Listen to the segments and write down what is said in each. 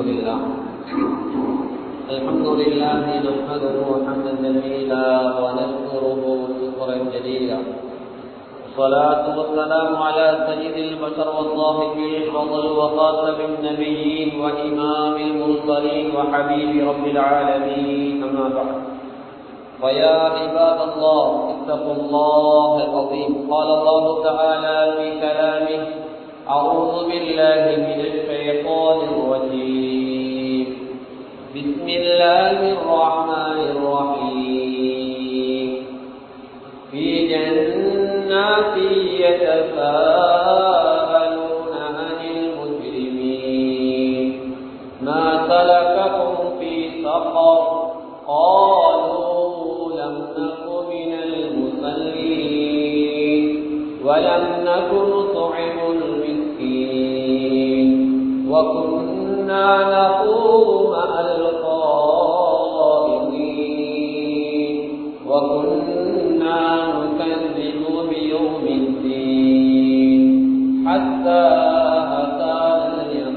لله الحمد لله نحمده حمدا جميلا ونشكره شكرا جليلا الصلاة والسلام على سيد البشر والصاحب الفضل وخاتم النبيين وإمام المرسلين وحبيب رب العالمين أما بعد فيا عباد الله اتقوا الله العظيم قال الله تعالى في كلامه أعوذ بالله من الشيطان الرجيم بسم الله الرحمن الرحيم في جنات يتساءلون عن المجرمين ما سلككم في سقر قالوا لم نك من المصلين ولم نك نطعم المسكين وكنا نخوض مع الخائضين وكنا نكذب بيوم الدين حتى أتانا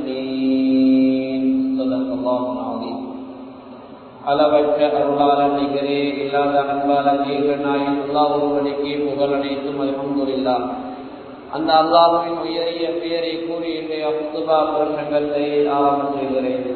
اليقين صدق الله العظيم அளவற்ற அருளாளர் நிகரே இல்லாத அன்பாளர் நாயின் அல்லாஹ் ஒருவனுக்கு புகழ் அனைத்தும் அல்ஹம்துலில்லா அந்த அல்லாஹுவின் உயரிய பெயரை கூறி இன்றைய புத்துபா பிரசங்கத்தை ஆரம்பம் செய்கிறேன்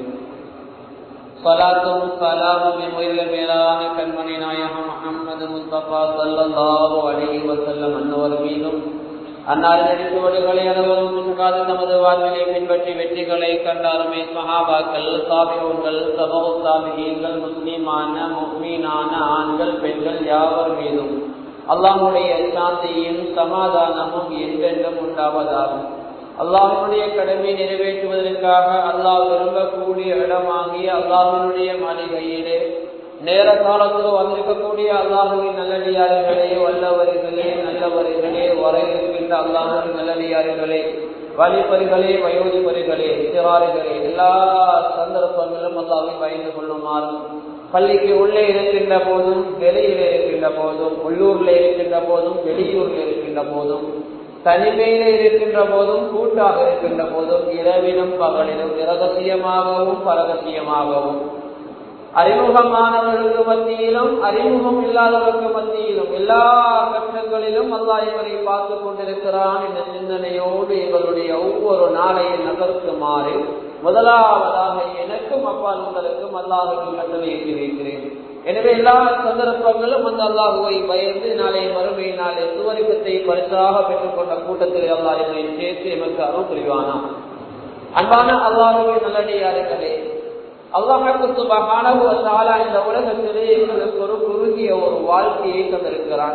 சலாத்தும் சலாமும் உயிரில மேலான கண்மணி நாயகம் முகமது முஸ்தபா சல்லாஹு அலஹி வசல்லம் அன்னவர் மீதும் அன்னார் நடிச்சுவடுகளை அனுபவம் காது நமது வாழ்விலை பின்பற்றி வெற்றிகளை கண்டாருமே மகாபாக்கள் சாபியோன்கள் சமூக சாபிகள் முஸ்லீமான முக்மீனான ஆண்கள் பெண்கள் யாவர் மீதும் அல்லாஹுடைய சாந்தியும் சமாதானமும் என்றென்றும் உண்டாவதாகும் அல்லாஹனுடைய கடமை நிறைவேற்றுவதற்காக அல்லாஹ் விரும்பக்கூடிய இடமாகிய அல்லாஹினுடைய மாளிகையிலே நேர காலத்தில் வந்திருக்கக்கூடிய அல்லாஹுவின் நல்லடியார்களே வல்லவர்களே நல்லவர்களே வர இருக்கின்ற அல்லாஹுவின் நல்லடியார்களே வலிப்பறிகளே வயோதிபரிகளே சிறாறுகளே எல்லா சந்தர்ப்பங்களும் அல்லாவை பயந்து கொள்ளுமாறு பள்ளிக்கு உள்ளே இருக்கின்ற போதும் வெளியில இருக்கின்ற போதும் உள்ளூர்ல இருக்கின்ற போதும் வெளியூர்ல இருக்கின்ற போதும் தனிமையில இருக்கின்ற போதும் கூட்டாக இருக்கின்ற போதும் இரவிலும் பகலிலும் இரகசியமாகவும் பரகசியமாகவும் அறிமுகமானவர்களுக்கு மத்தியிலும் அறிமுகம் இல்லாதவர்களுக்கு மத்தியிலும் எல்லா கட்டங்களிலும் அல்லாஹ் இவரை பார்த்து கொண்டிருக்கிறான் என்ற சிந்தனையோடு இவருடைய ஒவ்வொரு நாளையும் நகர்த்துமாறு முதலாவதாக எனக்கும் அப்பால் உங்களுக்கும் அல்லாஹுக்கு கட்டளை ஏற்றி வைக்கிறேன் எனவே எல்லா சந்தர்ப்பங்களும் அந்த அல்லாஹுவை பயந்து நாளை மறுமை நாளை சுவரிக்கத்தை பரிசாக பெற்றுக்கொண்ட கூட்டத்தில் அல்லாஹ் என்னை சேர்த்து எமக்கு அருள் புரிவானா அன்பான அல்லாஹுவை நல்லடியார்களே அல்லாஹுக்கு சுபகான இந்த உலகத்திலே எங்களுக்கு ஒரு குறுகிய ஒரு வாழ்க்கையை தந்திருக்கிறான்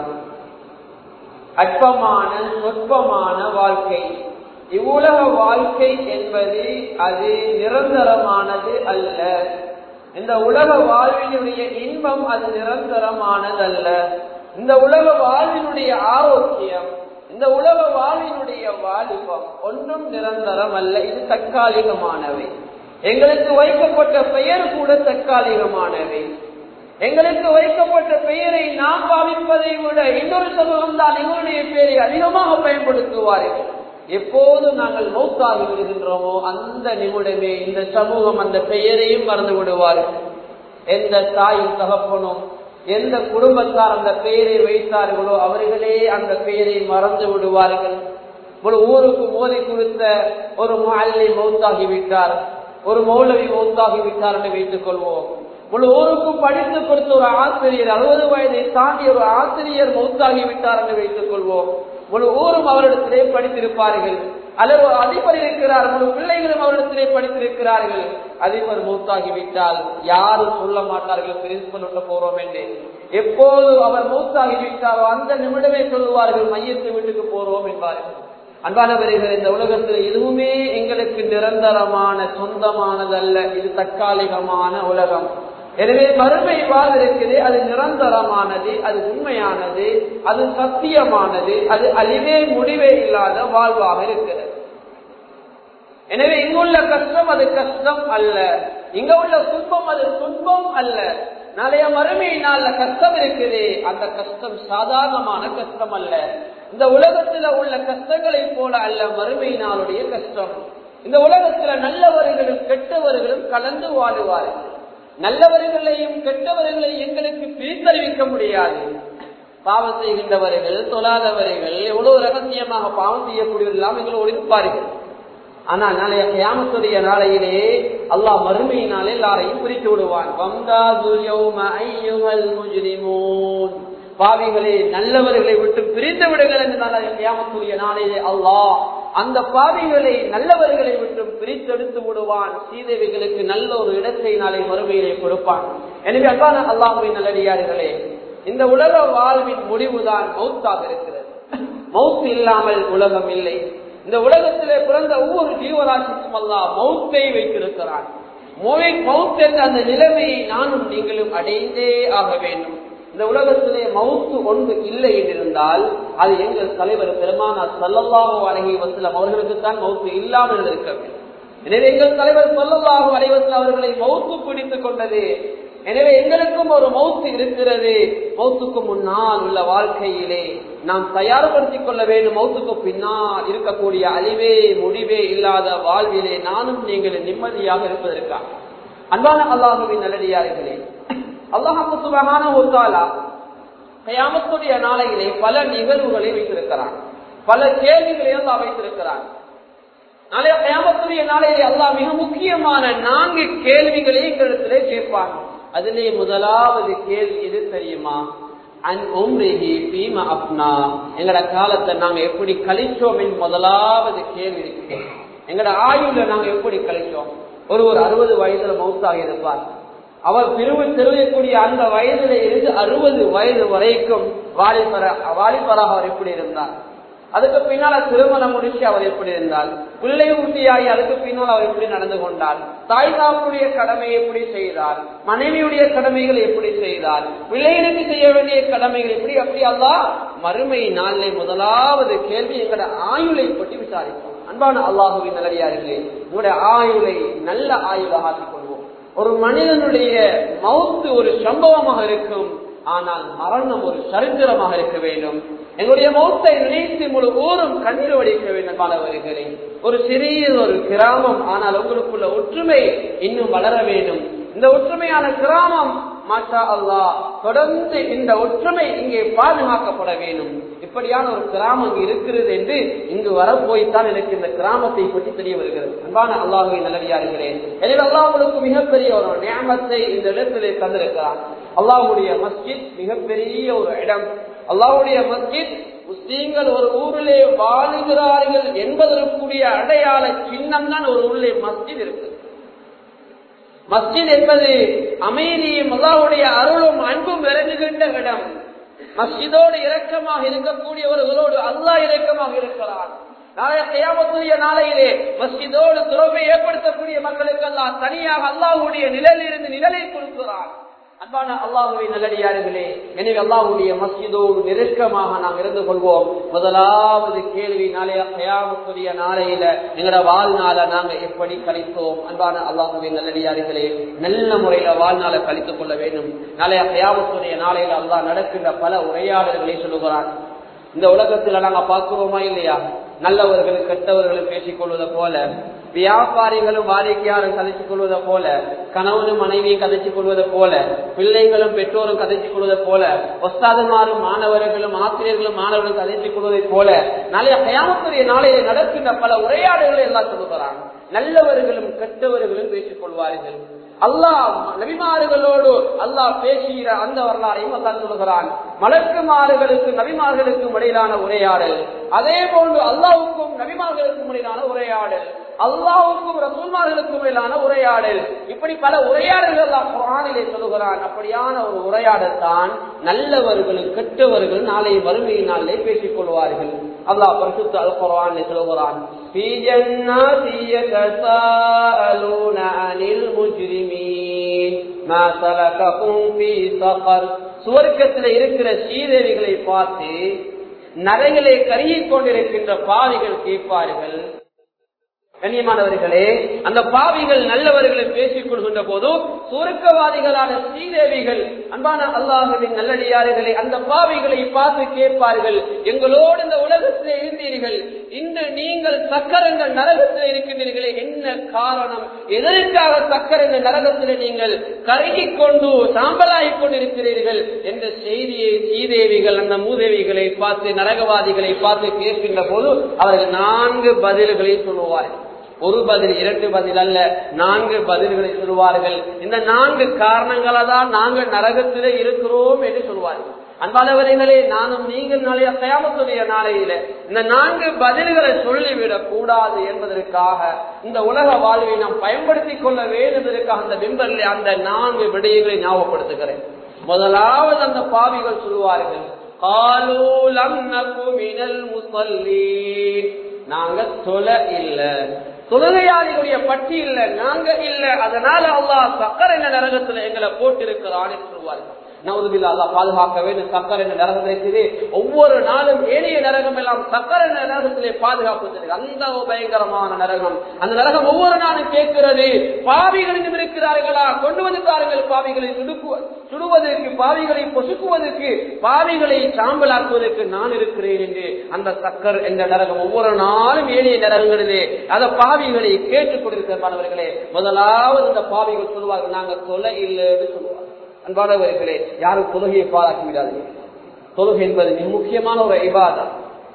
அற்பமான சொற்பமான வாழ்க்கை இவ்வுலக வாழ்க்கை என்பது அது நிரந்தரமானது அல்ல இந்த உலக வாழ்வினுடைய இன்பம் அது நிரந்தரமானதல்ல இந்த உலக வாழ்வினுடைய ஆரோக்கியம் இந்த உலக வாழ்வினுடைய வாலிபம் ஒன்றும் நிரந்தரம் அல்ல இது தற்காலிகமானவை எங்களுக்கு வைக்கப்பட்ட பெயர் கூட தற்காலிகமானவை எங்களுக்கு வைக்கப்பட்ட பெயரை நாம் பாவிப்பதை விட இன்னொரு சமூகம் தான் எங்களுடைய பெயரை அதிகமாக பயன்படுத்துவார்கள் எப்போது நாங்கள் மௌத்தாகி விடுகின்றோமோ அந்த நிமிடமே இந்த சமூகம் அந்த பெயரையும் மறந்து விடுவார்கள் எந்த தாயும் தகப்பனும் எந்த குடும்பத்தார் அந்த பெயரை வைத்தார்களோ அவர்களே அந்த பெயரை மறந்து விடுவார்கள் ஒரு ஊருக்கு மோதி கொடுத்த ஒரு மாலை மௌத்தாகி விட்டார் ஒரு மௌலவி மௌத்தாகி விட்டார் என்று வைத்துக் கொள்வோம் ஒரு ஊருக்கும் படித்து கொடுத்த ஒரு ஆசிரியர் அறுபது வயதை தாண்டி ஒரு ஆசிரியர் மௌத்தாகி விட்டார் என்று வைத்துக் கொள்வோம் ஒரு ஊரும் அவரிடத்திலே படித்திருப்பார்கள் அல்லது அதிபர் இருக்கிறார் முழு பிள்ளைகளும் அவரிடத்திலே படித்திருக்கிறார்கள் அதிபர் மூத்தாகிவிட்டால் யாரும் சொல்ல மாட்டார்கள் பிரின்சிபல் விட்டு போறோம் என்று எப்போது அவர் மூத்தாகிவிட்டாரோ அந்த நிமிடமே சொல்லுவார்கள் மையத்தை வீட்டுக்கு போறோம் என்பார்கள் அன்பானவர்கள் இந்த உலகத்தில் எதுவுமே எங்களுக்கு நிரந்தரமான சொந்தமானதல்ல இது தற்காலிகமான உலகம் எனவே மறுமை வாழ் இருக்குது அது நிரந்தரமானது அது உண்மையானது அது சத்தியமானது அது அழிவே முடிவே இல்லாத வாழ்வாக இருக்கிறது எனவே இங்குள்ள கஷ்டம் அது கஷ்டம் அல்ல இங்க உள்ள துன்பம் அது துன்பம் அல்ல நாளைய மறுமை நாள்ல கஷ்டம் இருக்குது அந்த கஷ்டம் சாதாரணமான கஷ்டம் அல்ல இந்த உலகத்துல உள்ள கஷ்டங்களை போல அல்ல மறுமை நாளுடைய கஷ்டம் இந்த உலகத்துல நல்லவர்களும் கெட்டவர்களும் கலந்து வாழுவார்கள் நல்லவர்களையும் கெட்டவர்களையும் எங்களுக்கு பிரித்தறிவிக்க முடியாது பாவம் செய்கின்றவர்கள் தொழாதவர்கள் எவ்வளவு ரகசியமாக பாவம் செய்யக்கூடியவர்கள் எங்களோடு இருப்பார்கள் ஆனால் நாளைய கியாமத்துடைய நாளையிலே அல்லாஹ் மறுமையினாலே எல்லாரையும் பிரித்து விடுவான் பாவிகளே நல்லவர்களை விட்டு பிரித்து விடுங்கள் என்று நாளைய கியாமத்துடைய நாளையிலே அல்லாஹ் அந்த பாவிகளை நல்லவர்களை விட்டு பிரித்தெடுத்து விடுவான் சீதேவிகளுக்கு நல்ல ஒரு இடத்தை நாளை மறுமையிலே கொடுப்பான் எனவே அன்பான அல்லாஹுவின் நல்லடியார்களே இந்த உலக வாழ்வின் முடிவுதான் மௌத்தாக இருக்கிறது மௌத் இல்லாமல் உலகம் இல்லை இந்த உலகத்திலே பிறந்த ஒவ்வொரு ஜீவராசிக்கும் அல்லா மௌத்தை வைத்திருக்கிறான் மௌத் என்ற அந்த நிலைமையை நானும் நீங்களும் அடைந்தே ஆக வேண்டும் இந்த உலகத்திலே மவுத்து ஒன்று இல்லை என்றிருந்தால் அது எங்கள் தலைவர் பெருமானா சல்லல்லாஹு அலஹி வசலம் அவர்களுக்கு தான் மவுத்து இல்லாமல் இருக்க வேண்டும் எனவே எங்கள் தலைவர் சொல்லல்லாஹு அலைவசல் அவர்களை மவுத்து பிடித்துக் கொண்டது எனவே எங்களுக்கும் ஒரு மௌத்து இருக்கிறது மௌத்துக்கு முன்னால் உள்ள வாழ்க்கையிலே நாம் தயார்படுத்திக் கொள்ள வேண்டும் மௌத்துக்கு பின்னால் இருக்கக்கூடிய அழிவே முடிவே இல்லாத வாழ்விலே நானும் நீங்கள் நிம்மதியாக இருப்பதற்காக அன்பான அல்லாஹுவின் நல்லடியார்களே அல்லாஹு சுபகான ஒரு காலா கயாமத்துடைய நாளையிலே பல நிகழ்வுகளை வைத்திருக்கிறான் பல கேள்விகளை அல்லாஹ் வைத்திருக்கிறான் நாளைய கயாமத்துடைய நாளையிலே அல்லாஹ் மிக முக்கியமான நான்கு கேள்விகளை எங்களிடத்திலே கேட்பான் அதிலே முதலாவது கேள்வி எது தெரியுமா அன் உம்ரிஹி பீம அப்னா எங்கட காலத்தை நாங்க எப்படி கழிச்சோம் முதலாவது கேள்வி இருக்கு எங்கட ஆயுள்ல நாங்க எப்படி கழிச்சோம் ஒரு ஒரு அறுபது வயதுல மௌத்தாக இருப்பார் அவர் பிரிவு தெரியக்கூடிய அந்த வயதில இருந்து அறுபது வயது வரைக்கும் வாலிபர வாலிபராக அவர் எப்படி இருந்தார் அதுக்கு பின்னால திருமணம் முடிச்சு அவர் எப்படி இருந்தால் பிள்ளை ஊட்டியாகி அதுக்கு பின்னால் அவர் எப்படி நடந்து கொண்டார் தாய் தாப்புடைய கடமை எப்படி செய்தார் மனைவியுடைய கடமைகள் எப்படி செய்தார் பிள்ளைகளுக்கு செய்ய வேண்டிய கடமைகள் எப்படி அப்படி அல்லா மறுமை நாளிலே முதலாவது கேள்வி எங்களோட ஆயுளை பற்றி விசாரிப்போம் அன்பான அல்லாஹுவின் நல்லடியார்களே உங்களுடைய ஆயுளை நல்ல ஆயுளாக ஆக்கிக் கொள்வோம் ஒரு மனிதனுடைய மவுத்து ஒரு சம்பவமாக இருக்கும் ஆனால் மரணம் ஒரு சரித்திரமாக இருக்க வேண்டும் எங்களுடைய மௌத்தை நினைத்து முழு ஊரும் கண்ணீர் வடிக்க வேண்டும் மாணவர்களே ஒரு சிறிய ஒரு கிராமம் ஆனால் உங்களுக்குள்ள ஒற்றுமை இன்னும் வளர வேண்டும் இந்த ஒற்றுமையான கிராமம் மாஷா அல்லா தொடர்ந்து இந்த ஒற்றுமை இங்கே பாதுகாக்கப்பட வேண்டும் இப்படியான ஒரு கிராமம் இருக்கிறது என்று இங்கு வரப்போய்த்தான் எனக்கு இந்த கிராமத்தை பற்றி தெரிய வருகிறது அன்பான அல்லாஹுவை நல்லடியார்களே எனவே அல்லாஹுக்கு மிகப்பெரிய ஒரு நியமத்தை இந்த இடத்திலே தந்திருக்கிறார் அல்லாஹுடைய மஸ்ஜித் மிகப்பெரிய ஒரு இடம் அல்லாஹுடைய மஸ்ஜித் முஸ்லீம்கள் ஒரு ஊரிலே வாழுகிறார்கள் என்பதற்குரிய அடையாள சின்னம் தான் ஒரு ஊரிலே மஸ்ஜித் இருக்கு மஸ்ஜித் என்பது அமைதியும் அல்லாவுடைய அருளும் அன்பும் இறங்குகின்ற இடம் மஸ்ஜிதோடு இரக்கமாக இருக்கக்கூடியவர்களோடு அல்லாஹ் இரக்கமாக இருக்கிறார் நாளைய கையாமத்துடைய நாளையிலே மஸ்ஜிதோடு துறவை ஏற்படுத்தக்கூடிய மக்களுக்கு அல்லாஹ் தனியாக அல்லாஹுடைய நிழலில் இருந்து நிழலை கொடுக்கிறார் அன்பான அல்லாஹுவை நல்லடியார்களே எனவே அல்லாஹுடைய மஸ்ஜிதோடு நெருக்கமாக நாம் இருந்து கொள்வோம் முதலாவது கேள்வி நாளைய கயாமத்துடைய நாளையில எங்களோட வாழ்நாள நாங்க எப்படி கழித்தோம் அன்பான அல்லாஹுவை நல்லடியார்களே நல்ல முறையில வாழ்நாள கழித்துக் கொள்ள வேண்டும் நாளைய கயாமத்துடைய நாளையில அல்லாஹ் நடக்கின்ற பல உரையாடல்களை சொல்லுகிறான் இந்த உலகத்துல நாங்க பார்க்கிறோமா இல்லையா நல்லவர்களும் கெட்டவர்களும் பேசிக் கொள்வதை போல வியாபாரிகளும் வாடிக்கையாரும் கதைச்சுக் கொள்வதை போல கணவனும் மனைவியும் கதைச்சுக் கொள்வதை போல பிள்ளைகளும் பெற்றோரும் கதைச்சுக் கொள்வதை போல ஒஸ்தாதுமாரும் மாணவர்களும் ஆசிரியர்களும் மாணவர்களும் கதைச்சுக் கொள்வதை போல நாளைய கயாமத்துடைய நாளையில நடக்கின்ற பல உரையாடுகளை எல்லாம் சொல்லுகிறாங்க நல்லவர்களும் கெட்டவர்களும் பேசிக் கொள்வார்கள் அல்லாஹ் நபிமாறுகளோடு அல்லாஹ் பேசுகிற அந்த வரலாறையும் அல்லாஹ் சொல்லுகிறான் மலக்குமாறுகளுக்கு நபிமார்களுக்கும் இடையிலான உரையாடல் அதே போன்று அல்லாவுக்கும் நபிமார்களுக்கும் இடையிலான உரையாடல் அல்லாவுக்கும் ரசூல்மார்களுக்கும் இடையிலான உரையாடல் இப்படி பல உரையாடல்கள் எல்லாம் குரானிலே சொல்லுகிறான் அப்படியான ஒரு உரையாடல் தான் நல்லவர்களும் கெட்டவர்கள் நாளை வறுமை நாளிலே பேசிக் கொள்வார்கள் அல்லாஹ் பரிசுத்த அல் குரான் சொல்லுகிறான் في جنات يتساءلون عن المجرمين ما سلككم في سقر சுவர்க்கத்தில் இருக்கிற ஸ்ரீதேவிகளை பார்த்து நரைகளை கருகிக் கொண்டிருக்கின்ற பாவிகள் கேட்பார்கள் கண்ணியமானவர்களே அந்த பாவிகள் நல்லவர்களை பேசிக் கொள்கின்ற சொல்லுகின்ற போது சுருக்கவாதிகளான ஸ்ரீதேவிகள் அன்பான அல்லாஹுவின் நல்லடியார்களை அந்த பாவிகளை பார்த்து கேட்பார்கள் எங்களோடு இந்த உலகத்திலே இருந்தீர்கள் இன்று நீங்கள் சக்கர என்ற நரகத்தில் இருக்கின்றீர்களே என்ன காரணம் எதற்காக சக்கர என்ற நரகத்திலே நீங்கள் கருகிக் கொண்டு சாம்பலாகிக் கொண்டிருக்கிறீர்கள் என்ற செய்தியை ஸ்ரீதேவிகள் அந்த மூதேவிகளை பார்த்து நரகவாதிகளை பார்த்து கேட்கின்ற போது அவர்கள் நான்கு பதில்களை சொல்லுவார்கள் ஒரு பதில் இரண்டு பதில் அல்ல நான்கு பதில்களை சொல்லுவார்கள் இந்த நான்கு காரணங்களா தான் நாங்கள் நரகத்திலே இருக்கிறோம் என்று சொல்வார்கள் அன்பானவர்களே நானும் நீங்கள் நாளைய கயாமத்துடைய நாளையில இந்த நான்கு பதில்களை சொல்லிவிடக் கூடாது என்பதற்காக இந்த உலக வாழ்வை நாம் பயன்படுத்திக் கொள்ள வேண்டுவதற்காக அந்த பிம்பரில் அந்த நான்கு விடயங்களை ஞாபகப்படுத்துகிறேன் முதலாவது அந்த பாவிகள் சொல்லுவார்கள் காலூலம் மினல் முசல்லீன் நாங்க தொல இல்ல தொழுகையாளிகளுடைய பட்டி இல்ல நாங்க இல்ல அதனால அல்லாஹ் சக்கரை நரகத்துல எங்களை போட்டிருக்கிறான்னு சொல்லுவார்கள் நவதுபில்லா அல்லா பாதுகாக்க வேண்டும் சக்கர என்ற நரகம் இருக்குது ஒவ்வொரு நாளும் ஏழைய நரகம் எல்லாம் சக்கர என்ற நரகத்திலே பாதுகாப்பு அந்த பயங்கரமான நரகம் அந்த நரகம் ஒவ்வொரு நாளும் கேட்கிறது பாவிகளிடம் இருக்கிறார்களா கொண்டு வந்திருக்கார்கள் பாவிகளை சுடுக்கு சுடுவதற்கு பாவிகளை பொசுக்குவதற்கு பாவிகளை சாம்பலாக்குவதற்கு நான் இருக்கிறேன் என்று அந்த சக்கர் என்ற நரகம் ஒவ்வொரு நாளும் ஏழைய நரகங்களிலே அந்த பாவிகளை கேட்டுக் கொண்டிருக்கிற மாணவர்களே முதலாவது இந்த பாவிகள் சொல்லுவார்கள் நாங்கள் தொலை இல்லைன்னு சொல்லுவார்கள் அன்பானவர்களே யாரும் தொழுகையை பாராட்டி விடாதீங்க தொழுகை என்பது மிக முக்கியமான ஒரு இபாதா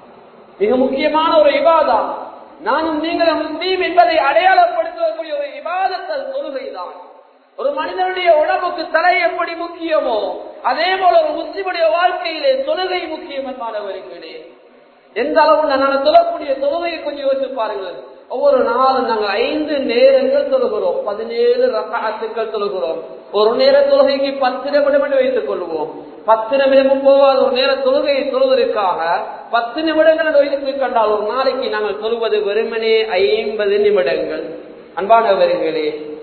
மிக முக்கியமான ஒரு இபாதா நானும் நீங்களும் முஸ்லீம் என்பதை அடையாளப்படுத்தக்கூடிய ஒரு இபாதத்தல் தொழுகைதான் ஒரு மனிதனுடைய உடம்புக்கு தலை எப்படி முக்கியமோ அதே போல ஒரு முஸ்லிமுடைய வாழ்க்கையிலே தொழுகை முக்கியம் என்பானவர்களே எந்த அளவு நான் தொழக்கூடிய தொழுகையை கொஞ்சம் யோசிச்சு பாருங்கள் ஒவ்வொரு நாளும் நாங்கள் ஐந்து நேரங்கள் தொழுகிறோம் பதினேழு ரக்காத்துக்கள் தொழுகிறோம் ஒரு நேர தொழுகைக்கு பத்து நிமிடம் என்று வைத்துக் கொள்வோம் பத்து நிமிடமும் போவாத ஒரு நேர தொழுகையை தொழுவதற்காக பத்து நிமிடங்கள் வைத்துக் கண்டால் ஒரு நாளைக்கு நாங்கள் தொழுவது வெறுமனே ஐம்பது நிமிடங்கள் அன்பானவர்களே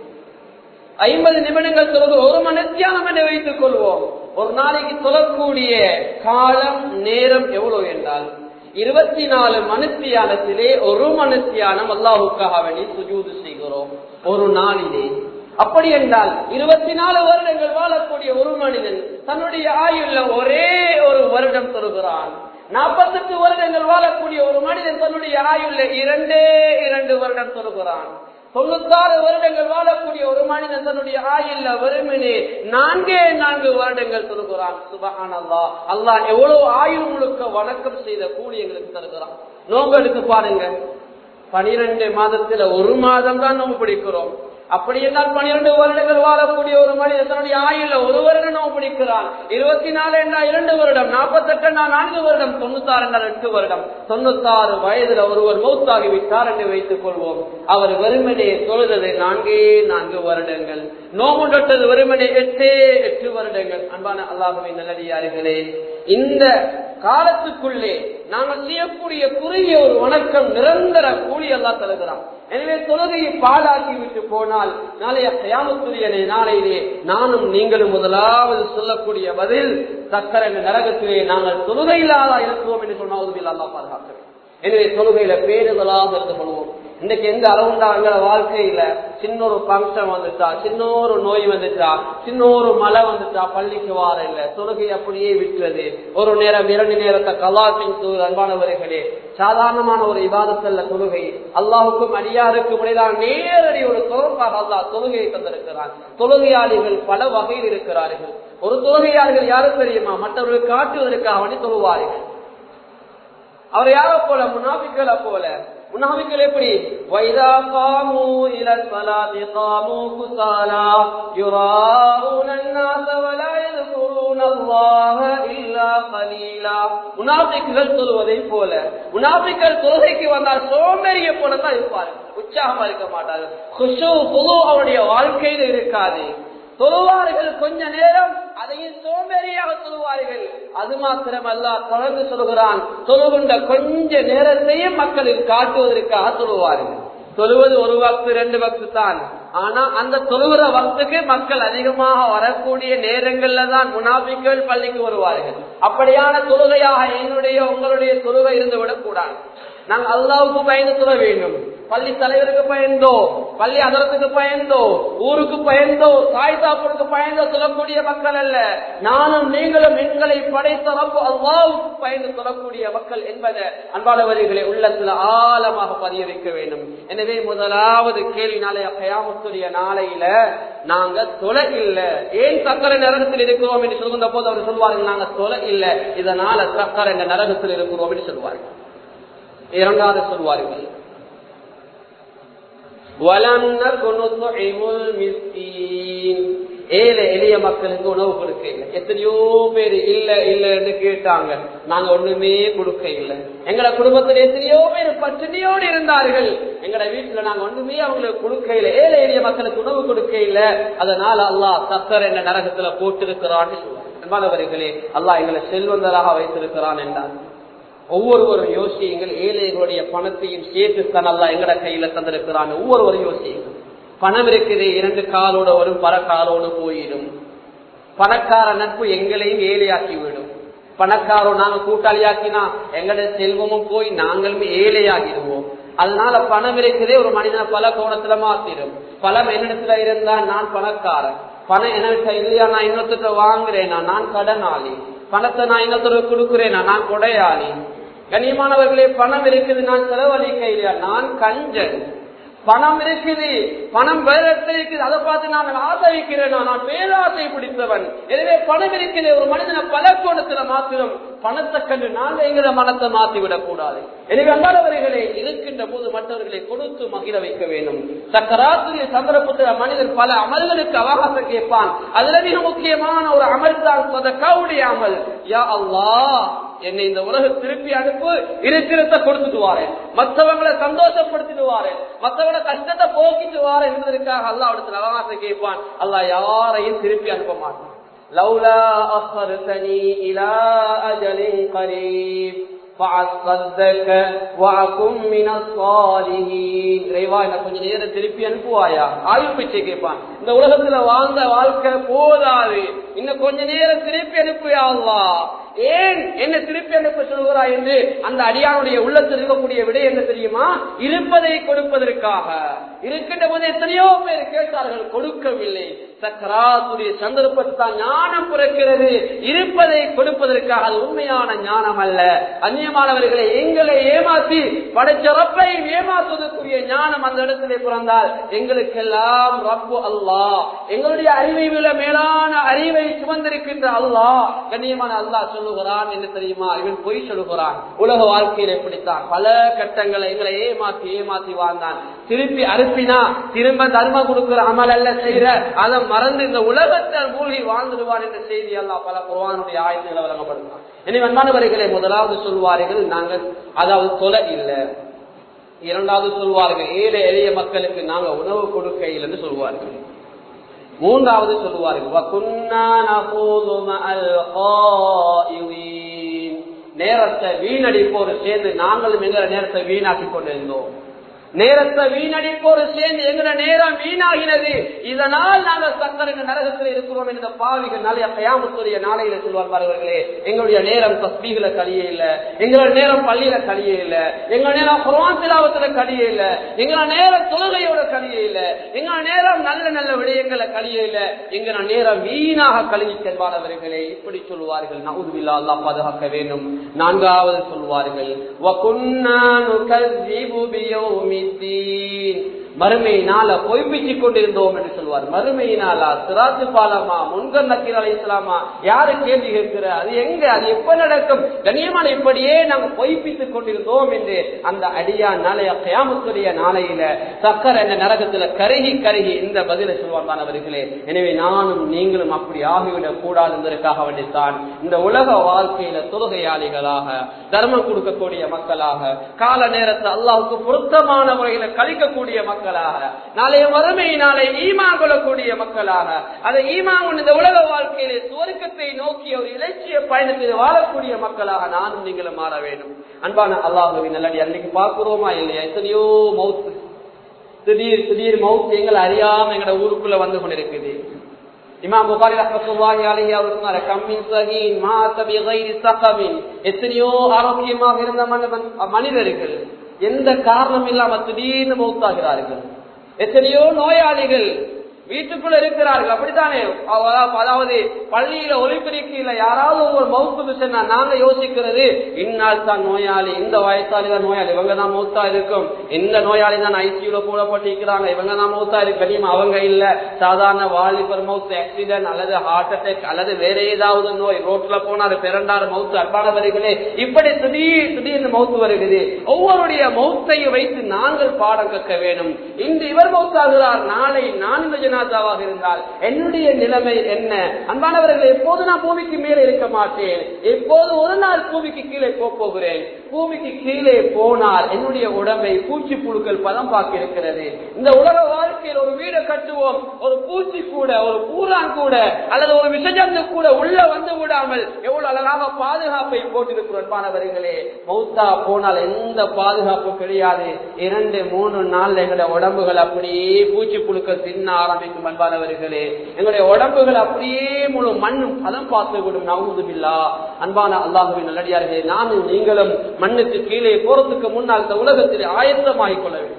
ஐம்பது நிமிடங்கள் தொழுது ஒரு மணித்தியானம் என்று வைத்துக் கொள்வோம் ஒரு நாளைக்கு தொழக்கூடிய காலம் நேரம் எவ்வளவு என்றால் இருபத்தி நாலு மனுத்தியானத்திலே ஒரு மனுத்தியானம் அல்லாஹுக்காக வேண்டி சுஜூது செய்கிறோம் ஒரு நாளிலே அப்படி என்றால் இருபத்தி நாலு வருடங்கள் வாழக்கூடிய ஒரு மனிதன் தன்னுடைய ஆயுள்ள ஒரே ஒரு வருடம் தருகிறான் நாற்பத்தெட்டு வருடங்கள் வாழக்கூடிய ஒரு மனிதன் தன்னுடைய ஆயுள்ள இரண்டே இரண்டு வருடம் தருகிறான் தொண்ணூத்தாறு வருடங்கள் வாழக்கூடிய ஒரு மனிதன் தன்னுடைய ஆயுள்ள வெறுமனே நான்கே நான்கு வருடங்கள் தருகிறான் சுபகான் அல்லா அல்லாஹ் எவ்வளவு ஆயுள் முழுக்க வணக்கம் செய்த கூலி எங்களுக்கு தருகிறான் நோம்பு எடுத்து பாருங்க பனிரெண்டு மாதத்துல ஒரு மாதம் தான் நோம்பு பிடிக்கிறோம் அப்படி என்றால் பனிரெண்டு வருடங்கள் வாழக்கூடிய ஒரு மனிதன் தன்னுடைய ஆயுள ஒரு வருடம் நோம்பு பிடிக்கிறான் இருபத்தி நாலு என்றால் இரண்டு வருடம் நாற்பத்தெட்டு என்றால் நான்கு வருடம் தொண்ணூத்தாறு என்றால் எட்டு வருடம் தொண்ணூத்தாறு வயதுல ஒருவர் மௌத்தாகி விட்டார் என்று வைத்துக் கொள்வோம் அவர் வெறுமனே தொழுதது நான்கே நான்கு வருடங்கள் நோம்பு தொட்டது வெறுமனே எட்டே எட்டு வருடங்கள் அன்பான அல்லாஹுவை நல்லடியார்களே இந்த காலத்துக்குள்ளே நாங்கள் செய்யக்கூடிய குறுகிய ஒரு வணக்கம் நிரந்தர கூலி எல்லாம் தருகிறான் எனவே தொழுகையை பாழாக்கி விட்டு போனால் நாளைய கயாமத்துரிய நாளையிலே நானும் நீங்களும் முதலாவது சொல்லக்கூடிய பதில் சக்கர நரகத்திலே நாங்கள் தொழுகையில்லாத இருக்கிறோம் என்று சொன்னால் அல்லா பாதுகாக்க எனவே தொழுகையில பேருதலாக இருந்து கொள்வோம் இன்னைக்கு எந்த அளவுண்டா எங்களை வாழ்க்கையில சின்ன ஒரு பங்கன் வந்துட்டா சின்ன ஒரு நோய் வந்துட்டா சின்ன ஒரு மழை வந்துட்டா பள்ளிக்கு வார இல்ல தொழுகை அப்படியே விட்டுறது ஒரு நேரம் இரண்டு நேரத்தை கலாசின் அன்பானவர்களே சாதாரணமான ஒரு விவாதத்தல்ல தொழுகை அல்லாவுக்கும் அடியாருக்கும் இடையிலான நேரடி ஒரு தொடர்பாக அல்லா தொழுகையை தந்திருக்கிறான் தொழுகையாளிகள் பல வகையில் இருக்கிறார்கள் ஒரு தொழுகையாளிகள் யாரும் தெரியுமா மற்றவர்கள் காட்டுவதற்காக வேண்டி தொழுவார்கள் அவர் யார போல முனாபிக்களை போல முனாபிக்கள் எப்படி வைதா காமு இல சலாதி காமு குசாலா யுராவுன الناس ولا يذكرون الله الا قليلا முனாபிக்கள் சொல்வதை போல முனாபிக்கள் தொழுகைக்கு வந்தால் சோம்பேறிய போல தான் இருப்பார்கள் உற்சாகமா இருக்க மாட்டார்கள் குஷு குழு அவருடைய வாழ்க்கையில் இருக்காது தொழுவார்கள் கொஞ்ச நேரம் அதையும் சோம்பேறியாக சொல்லுவார்கள் அது மாத்திரமல்ல தொடர்ந்து சொல்கிறான் தொழுகின்ற கொஞ்ச நேரத்தையும் மக்களுக்கு காட்டுவதற்காக சொல்லுவார்கள் தொழுவது ஒரு வக்து ரெண்டு வக்து தான் ஆனா அந்த தொழுகிற வக்துக்கு மக்கள் அதிகமாக வரக்கூடிய நேரங்கள்ல தான் முனாபிக்கள் பள்ளிக்கு வருவார்கள் அப்படியான தொழுகையாக என்னுடைய உங்களுடைய தொழுகை இருந்து விடக்கூடாது நாங்கள் அல்லாவுக்கு பயந்து தொழ வேண்டும் பள்ளி தலைவருக்கு பயந்தோ பள்ளி அதரத்துக்கு பயந்தோ ஊருக்கு பயந்தோ தாய் தாப்பருக்கு பயந்தோ சொல்லக்கூடிய மக்கள் அல்ல நானும் நீங்களும் எங்களை படைத்த ரப்பு அல்லாவுக்கு பயந்து சொல்லக்கூடிய மக்கள் என்பதை அன்பாளவர்களை உள்ளத்துல ஆழமாக பதிய வைக்க வேண்டும் எனவே முதலாவது கேள்வி நாளைய கயாமத்துடைய நாளையில நாங்க தொலை இல்ல ஏன் சக்கரை நரகத்தில் இருக்கிறோம் என்று சொல்கின்ற போது அவர் சொல்வார்கள் நாங்க தொலை இல்ல இதனால சக்கரை நரகத்தில் இருக்கிறோம் என்று சொல்வார்கள் இரண்டாவது சொல்வார்கள் ஏழை எளிய மக்களுக்கு உணவு கொடுக்க இல்லை எத்தனையோ பேர் இல்ல இல்லன்னு கேட்டாங்க நாங்க ஒண்ணுமே கொடுக்க இல்லை எங்கட குடும்பத்துல எத்தனையோ பேர் பட்டினியோடு இருந்தார்கள் எங்கட வீட்டுல நாங்க ஒண்ணுமே அவங்களுக்கு கொடுக்க இல்லை ஏழை எளிய மக்களுக்கு உணவு கொடுக்க இல்லை அதனால அல்லாஹ் சக்கர் என்ன நரகத்துல போட்டிருக்கிறான்னு சொல்லுவாங்க அன்பானவர்களே அல்லாஹ் எங்களை செல்வந்தராக வைத்திருக்கிறான் என்றார் ஒவ்வொருவரும் யோசியுங்கள் ஏழைகளுடைய பணத்தையும் சேர்த்து தான் அல்லா எங்கட கையில தந்திருக்கிறான் ஒவ்வொருவரும் யோசியுங்கள் பணம் இருக்குது இரண்டு காலோட வரும் பல காலோடு போயிடும் பணக்கார நட்பு எங்களையும் ஏழையாக்கி விடும் பணக்காரோ நாங்க கூட்டாளியாக்கினா எங்கட செல்வமும் போய் நாங்களும் ஏழையாகிடுவோம் அதனால பணம் இருக்குதே ஒரு மனிதனை பல கோணத்துல மாத்திடும் பணம் என்னிடத்துல இருந்தா நான் பணக்காரன் பணம் என்ன இல்லையா நான் இன்னொருத்த வாங்குறேனா நான் கடனாளி பணத்தை நான் இன்னொருத்தருக்கு கொடுக்கிறேனா நான் கொடையாளி கண்ணியமானவர்களே பணம் இருக்குது நான் செலவழிக்க இல்லையா நான் கஞ்சன் பணம் இருக்குது பணம் வேற இருக்குது அதை பார்த்து நான் ஆதரிக்கிறேன் நான் பேராசை பிடித்தவன் எனவே பணம் இருக்குது ஒரு மனிதனை பல கோணத்துல மாத்திரம் பணத்தை கண்டு நாங்க எங்கிற மனத்தை மாத்தி விடக் கூடாது எனவே அல்லாதவர்களை இருக்கின்ற போது மற்றவர்களை கொடுத்து மகிழ வைக்க வேண்டும் சக்கராத்திரிய சந்தர்ப்பத்தில் மனிதன் பல அமல்களுக்கு அவகாசம் கேட்பான் அதுல மிக முக்கியமான ஒரு அமல் தான் சதக்காவுடைய அமல் யா அல்லா என்னை இந்த உலக திருப்பி அனுப்பு இருக்கிறத கொடுத்துட்டு வாரேன் மற்றவங்களை சந்தோஷப்படுத்திட்டு வாரேன் மற்றவங்களை கஷ்டத்தை போக்கிட்டு வாரேன் என்பதற்காக அல்லா அவடத்தில் அவகாசம் கேட்பான் அல்லா யாரையும் திருப்பி அனுப்ப மாட்டான் لولا أخرتني إلى أجل قريب فأصدق وأكن من الصالحين இறைவா என்ன கொஞ்ச நேரம் திருப்பி அனுப்புவாயா ஆயுள் பிச்சை கேட்பான் இந்த உலகத்துல வாழ்ந்த வாழ்க்கை போதாது இன்னும் கொஞ்ச நேரம் திருப்பி அனுப்புயா ஏன் என்ன திருப்பி அனுப்ப சொல்கிறாய் என்று அந்த அடியானுடைய உள்ளத்தில் இருக்கக்கூடிய விடை என்ன தெரியுமா இருப்பதை கொடுப்பதற்காக இருக்கின்ற போது எத்தனையோ பேர் கேட்டார்கள் கொடுக்கவில்லை சக்கராத்துடைய சந்தர்ப்பத்தான் ஞானம் பிறக்கிறது இருப்பதை கொடுப்பதற்காக அது உண்மையான ஞானம் அல்ல அந்நியமானவர்களை எங்களை ஏமாற்றி படைச்சரப்பை ஏமாற்றுவதற்குரிய ஞானம் அந்த இடத்திலே பிறந்தால் எங்களுக்கெல்லாம் ரப்பு அல்லாஹ் எங்களுடைய அறிவை விட மேலான அறிவை சுமந்திருக்கின்ற அல்லாஹ் கண்ணியமான அல்லாஹ் சொல்லுகிறான் என்ன தெரியுமா இவன் பொய் சொல்லுகிறான் உலக வாழ்க்கையில் எப்படித்தான் பல கட்டங்களை எங்களை ஏமாத்தி ஏமாத்தி வாழ்ந்தான் திருப்பி அனுப்பினா திரும்ப தர்மம் கொடுக்கிற அமல் அல்ல செய்யற அதை மறந்து இந்த உலகத்தை மூழ்கி வாழ்ந்துடுவான் என்ற செய்தி எல்லாம் பல குர்வானுடைய ஆயுதங்களை வழங்கப்படுகிறான் எனவே அன்பானவர்களை முதலாவது சொல்வார்கள் நாங்கள் அதாவது தொலை இல்லை இரண்டாவது சொல்வார்கள் ஏழை எளிய மக்களுக்கு நாங்க உணவு கொடுக்க இல்லைன்னு சொல்வார்கள் மூன்றாவது சொல்லுவார்கள் நேரத்தை வீணடிப்போர் சேர்ந்து நாங்களும் எங்களை நேரத்தை வீணாக்கி கொண்டிருந்தோம் நேரத்தை வீணடிப்போர் சேர்ந்து எங்கட நேரம் வீணாகினது இதனால் நாங்கள் சக்கர நரகத்தில் இருக்கிறோம் என்ற பாவிகள் நாளைய கயாமத்துடைய நாளையில சொல்வார் பாருவர்களே எங்களுடைய நேரம் தஸ்பீகளை கழிய இல்ல எங்களோட நேரம் பள்ளியில கழிய இல்ல எங்க நேரம் குரான் திலாவத்துல கழிய இல்ல எங்கள நேரம் தொழுகையோட கழிய இல்ல எங்க நேரம் நல்ல நல்ல விடயங்களை கழிய இல்ல எங்க நேரம் வீணாக கழுவி செல்வாரவர்களே இப்படி சொல்லுவார்கள் நவுதுபில்லா அல்லா பாதுகாக்க வேண்டும் நான்காவது சொல்வார்கள் மறுமையினால பொய்ப்பிச்சு கொண்டிருந்தோம் என்று சொல்வார் மறுமையினாலா சிராஜு பாலமா முன்கர் நக்கீர் அலை இஸ்லாமா யாரு கேள்வி கேட்கிற அது எங்க அது எப்ப நடக்கும் கண்ணியமான இப்படியே நாங்கள் பொய்ப்பித்துக் கொண்டிருந்தோம் என்று அந்த அடியா நாளைய கயாமத்துடைய நாளையில சக்கர என்ற நரகத்துல கருகி கருகி இந்த பதிலை சொல்வார் மாணவர்களே எனவே நானும் நீங்களும் அப்படி ஆகிவிடக் கூடாது என்பதற்காக வேண்டித்தான் இந்த உலக வாழ்க்கையில தொழுகையாளிகளாக தர்மம் கொடுக்கக்கூடிய மக்களாக கால நேரத்தை அல்லாவுக்கு பொருத்தமான முறையில கழிக்கக்கூடிய மக்களாக நாளைய வறுமையினாலே ஈமா கொள்ளக்கூடிய மக்களாக அதை ஈமா இந்த உலக வாழ்க்கையிலே சுவர்க்கத்தை நோக்கி ஒரு இலட்சிய பயணத்தில் வாழக்கூடிய மக்களாக நானும் நீங்களும் மாற வேண்டும் அன்பான அல்லாஹுவின் நல்லடி அன்னைக்கு பார்க்கிறோமா இல்லையா எத்தனையோ மவுத்து திடீர் திடீர் மவுத்து எங்களை அறியாம எங்கட ஊருக்குள்ள வந்து கொண்டிருக்குது இமாம் புகாரி ரஹ்மத்துல்லாஹி அலைஹி அவர் சொன்னார் கம்மின் சஹீன் மாத பிகைரி சகமின் எத்தனையோ ஆரோக்கியமாக இருந்த மனிதர்கள் எந்த காரணம் இல்லாம திடீர்னு மௌத்தாகிறார்கள் எத்தனையோ நோயாளிகள் வீட்டுக்குள்ள இருக்கிறார்கள் அப்படித்தானே அவ- அதாவது பள்ளியில ஒலிபெருக்கியில யாராவது ஒரு மவுத்து சொன்னா நாங்க யோசிக்கிறது இந்நாள் தான் நோயாளி இந்த வயசாளி தான் நோயாளி இவங்க தான் மௌத்தா இருக்கும் இந்த நோயாளி தான் ஐசியூல போடப்பட்டிருக்கிறாங்க இவங்க தான் மௌத்தா இருக்கு கனிமா அவங்க இல்ல சாதாரண வாலிபர் மவுத் ஆக்சிடென்ட் அல்லது ஹார்ட் அட்டாக் அல்லது வேற ஏதாவது நோய் ரோட்ல போனாரு பிறண்டாரு மவுத்து அன்பானவர்களே இப்படி திடீர் திடீர்னு மவுத்து வருகிறது ஒவ்வொருடைய மௌத்தையும் வைத்து நாங்கள் பாடம் கற்க வேண்டும் இன்று இவர் மௌத்தாகிறார் நாளை நான் இந்த ஜனாதாவாக இருந்தால் என்னுடைய நிலைமை என்ன அன்பானவர்கள் எப்போது நான் பூமிக்கு மேலே இருக்க மாட்டேன் எப்போது ஒரு நாள் பூமிக்கு கீழே போகப் போகிறேன் பூமிக்கு கீழே போனால் என்னுடைய உடம்பை பூச்சி புழுக்கள் பதம் பார்க்க இருக்கிறது இந்த உலக வாழ்க்கையில் ஒரு வீடு கட்டுவோம் ஒரு பூச்சி கூட ஒரு பூரான் கூட அல்லது ஒரு விஷஜந்து கூட உள்ள வந்து விடாமல் எவ்வளவு அழகாக பாதுகாப்பை போட்டிருக்கிறோம் அன்பானவர்களே மௌத்தா போனால் எந்த பாதுகாப்பு கிடையாது இரண்டு மூணு நாள் எங்களுடைய உடம்புகள் அப்படியே பூச்சி புழுக்கள் தின்ன ஆரம்பிக்கும் அன்பானவர்களே எங்களுடைய உடம்புகள் அப்படியே முழு மண்ணும் பதம் பார்த்து விடும் நவுதுபில்லா அன்பான அல்லாஹுவின் நல்லடியார்களே நானும் நீங்களும் மண்ணுக்கு கீழே போறதுக்கு முன்னால் இந்த உலகத்தில் ஆயத்தமாகிக் கொள்ள வேண்டும்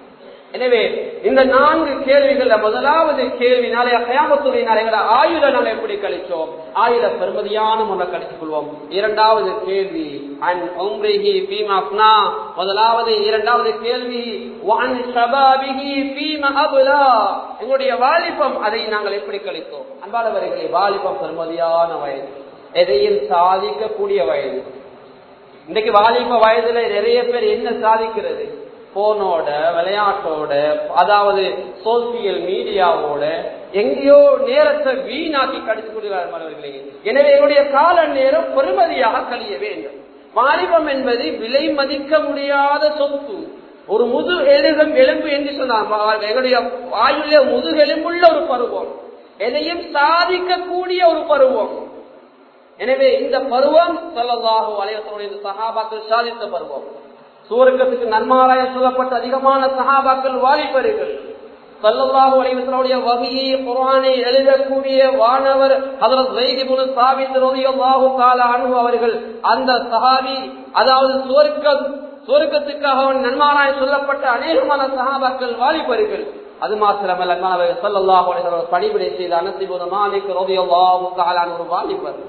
எனவே இந்த நான்கு கேள்விகள்ல முதலாவது கேள்வி நாளைய கயாமத்துடைய நாளைகள ஆயுத நாள் எப்படி கழிச்சோம் ஆயுத பெருமதியான முறை கழித்துக் கொள்வோம் இரண்டாவது கேள்வி அன் உம்ரிஹி ஃபீமா அஃப்னா முதலாவது இரண்டாவது கேள்வி வன் ஷபாபிஹி ஃபீமா அப்லா எங்களுடைய வாலிபம் அதை நாங்கள் எப்படி கழித்தோம் அன்பானவர்களே வாலிபம் பெருமதியான வயது எதையும் சாதிக்கக்கூடிய வயது இன்னைக்கு வாலிப வயதுல நிறைய பேர் என்ன சாதிக்கிறது போனோட விளையாட்டோட அதாவது சோசியல் மீடியாவோட எங்கேயோ நேரத்தை வீணாக்கி கடித்துக் கொள்கிறார் மாணவர்களே எனவே என்னுடைய கால நேரம் பெருமதியாக கழிய வேண்டும் வாலிபம் என்பது விலை மதிக்க முடியாத சொத்து ஒரு முது எலுகம் எலும்பு என்று சொன்னார் எங்களுடைய வாயுல முதுகெலும்புள்ள ஒரு பருவம் எதையும் சாதிக்கக்கூடிய ஒரு பருவம் எனவே இந்த பருவம் சொல்லலாக வளையத்தோடைய சகாபாக்கள் சாதித்த பருவம் சூரக்கத்துக்கு நன்மாராய சொல்லப்பட்ட அதிகமான சகாபாக்கள் வாலிபர்கள் சல்லல்லாஹு அலைவசனுடைய வகையை குரானை எழுதக்கூடிய வானவர் ஹதரத் வைதிபுல் சாபித் ரலியல்லாஹு தஆலா அன்ஹு அவர்கள் அந்த சஹாபி அதாவது சுவர்க்கம் சுவர்க்கத்துக்காக அவன் நன்மாராய் சொல்லப்பட்ட அநேகமான சஹாபாக்கள் வாலிபர்கள் அது மாத்திரமல்ல அன்பானவர்கள் ஸல்லல்லாஹு அலைஹி வஸல்லம் பணிவிடை செய்த அனஸ் மாலிக் ரலியல்லாஹு தஆலா அன்ஹு ஒரு வாலிபர்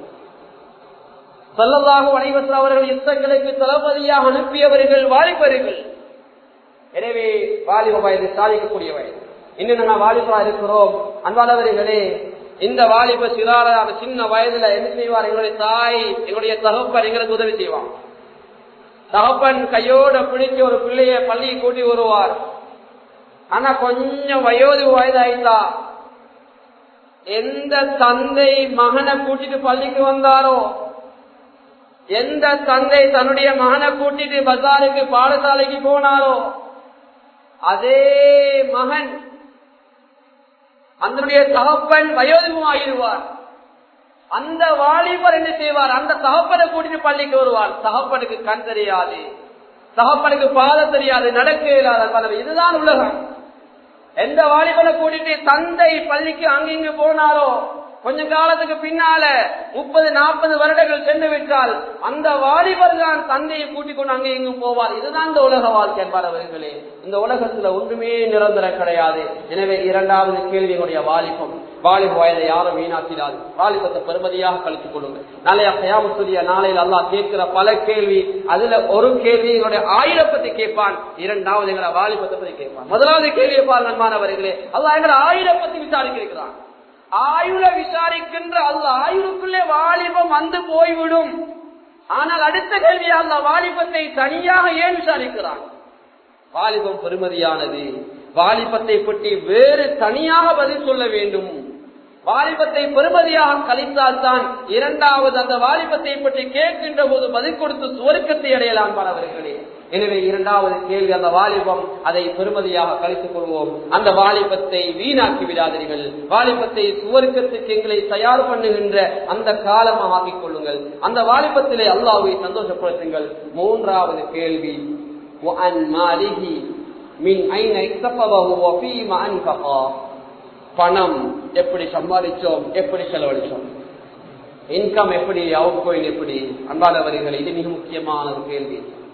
சல்லல்லாஹு அலைவசம் அவர்கள் யுத்தங்களுக்கு தளபதியாக அனுப்பியவர்கள் வாலிபர்கள் எனவே வாலிப வயது சாதிக்கக்கூடிய வயது இன்னும் நம்ம வாலிபா இருக்கிறோம் அன்பானவர்களே இந்த வாலிப சிறார சின்ன வயதுல என்ன செய்வார் எங்களுடைய தாய் எங்களுடைய தகப்பன் எங்களுக்கு உதவி செய்வான் தகப்பன் கையோட பிடிச்ச ஒரு பிள்ளைய பள்ளியை கூட்டி வருவார் ஆனா கொஞ்சம் வயோதி வயதாயிட்டா எந்த தந்தை மகனை கூட்டிட்டு பள்ளிக்கு வந்தாரோ எந்த தந்தை தன்னுடைய மகனை கூட்டிட்டு பஜாருக்கு பாடசாலைக்கு போனாரோ அதே மகன் அதனுடைய தகப்பன் வயோதிகமாகிடுவார் அந்த வாலிபர் என்ன செய்வார் அந்த தகப்பனை கூட்டிட்டு பள்ளிக்கு வருவார் தகப்பனுக்கு கண் தெரியாது தகப்பனுக்கு பாத தெரியாது நடக்க இயலாத இதுதான் உலகம் எந்த வாலிபனை கூட்டிட்டு தந்தை பள்ளிக்கு அங்கிங்கு போனாரோ கொஞ்ச காலத்துக்கு பின்னால முப்பது நாற்பது வருடங்கள் சென்று விட்டால் அந்த வாலிபர் தான் தந்தையை கூட்டிக் கொண்டு அங்கே இங்கும் போவார் இதுதான் இந்த உலக வாழ்க்கை என்பாரவர்களே இந்த உலகத்துல ஒன்றுமே நிரந்தரம் கிடையாது எனவே இரண்டாவது கேள்வியினுடைய வாலிபம் வாலிப வயதை யாரும் வீணாக்கிறார் வாலிபத்தை பெருமதியாக கழித்துக் கொள்ளுங்கள் நாளைய கயாமத்துடைய நாளையில் அல்லாஹ் கேட்கிற பல கேள்வி அதுல ஒரு கேள்வி என்னுடைய ஆயுத பத்தி கேட்பான் இரண்டாவது எங்களை வாலிபத்தை பத்தி கேட்பான் முதலாவது கேள்வியை பாருங்க நண்பானவர்களே அல்லாஹ் எங்களை ஆயுத பத்தி விசாரிக்கிறான் ஆயுள விசாரிக்கின்ற அல்ல ஆயுளுக்குள்ளே வாலிபம் வந்து போய்விடும் ஆனால் அடுத்த கேள்வி அல்ல வாலிபத்தை தனியாக ஏன் விசாரிக்கிறான் வாலிபம் பெருமதியானது வாலிபத்தை பற்றி வேறு தனியாக பதில் சொல்ல வேண்டும் வாலிபத்தை பெருமதியாக கழித்தால் தான் இரண்டாவது அந்த வாலிபத்தை பற்றி கேட்கின்ற போது பதில் கொடுத்து சுவர்க்கத்தை அடையலாம் பலவர்களே எனவே இரண்டாவது கேள்வி அந்த வாலிபம் அதை பெருமதியாக கழித்துக் கொள்வோம் அந்த வாலிபத்தை வீணாக்கி விடாதீர்கள் வாலிபத்தை சுவர்க்கத்துக்கு எங்களை தயார் பண்ணுகின்ற அந்த காலமாக ஆக்கிக் கொள்ளுங்கள் அந்த வாலிபத்திலே அல்லாவை சந்தோஷப்படுத்துங்கள் மூன்றாவது கேள்வி பணம் எப்படி சம்பாதிச்சோம் எப்படி செலவழிச்சோம் இன்கம் எப்படி அவுட் கோயின் எப்படி அன்பாதவர்கள் இது மிக முக்கியமான ஒரு கேள்வி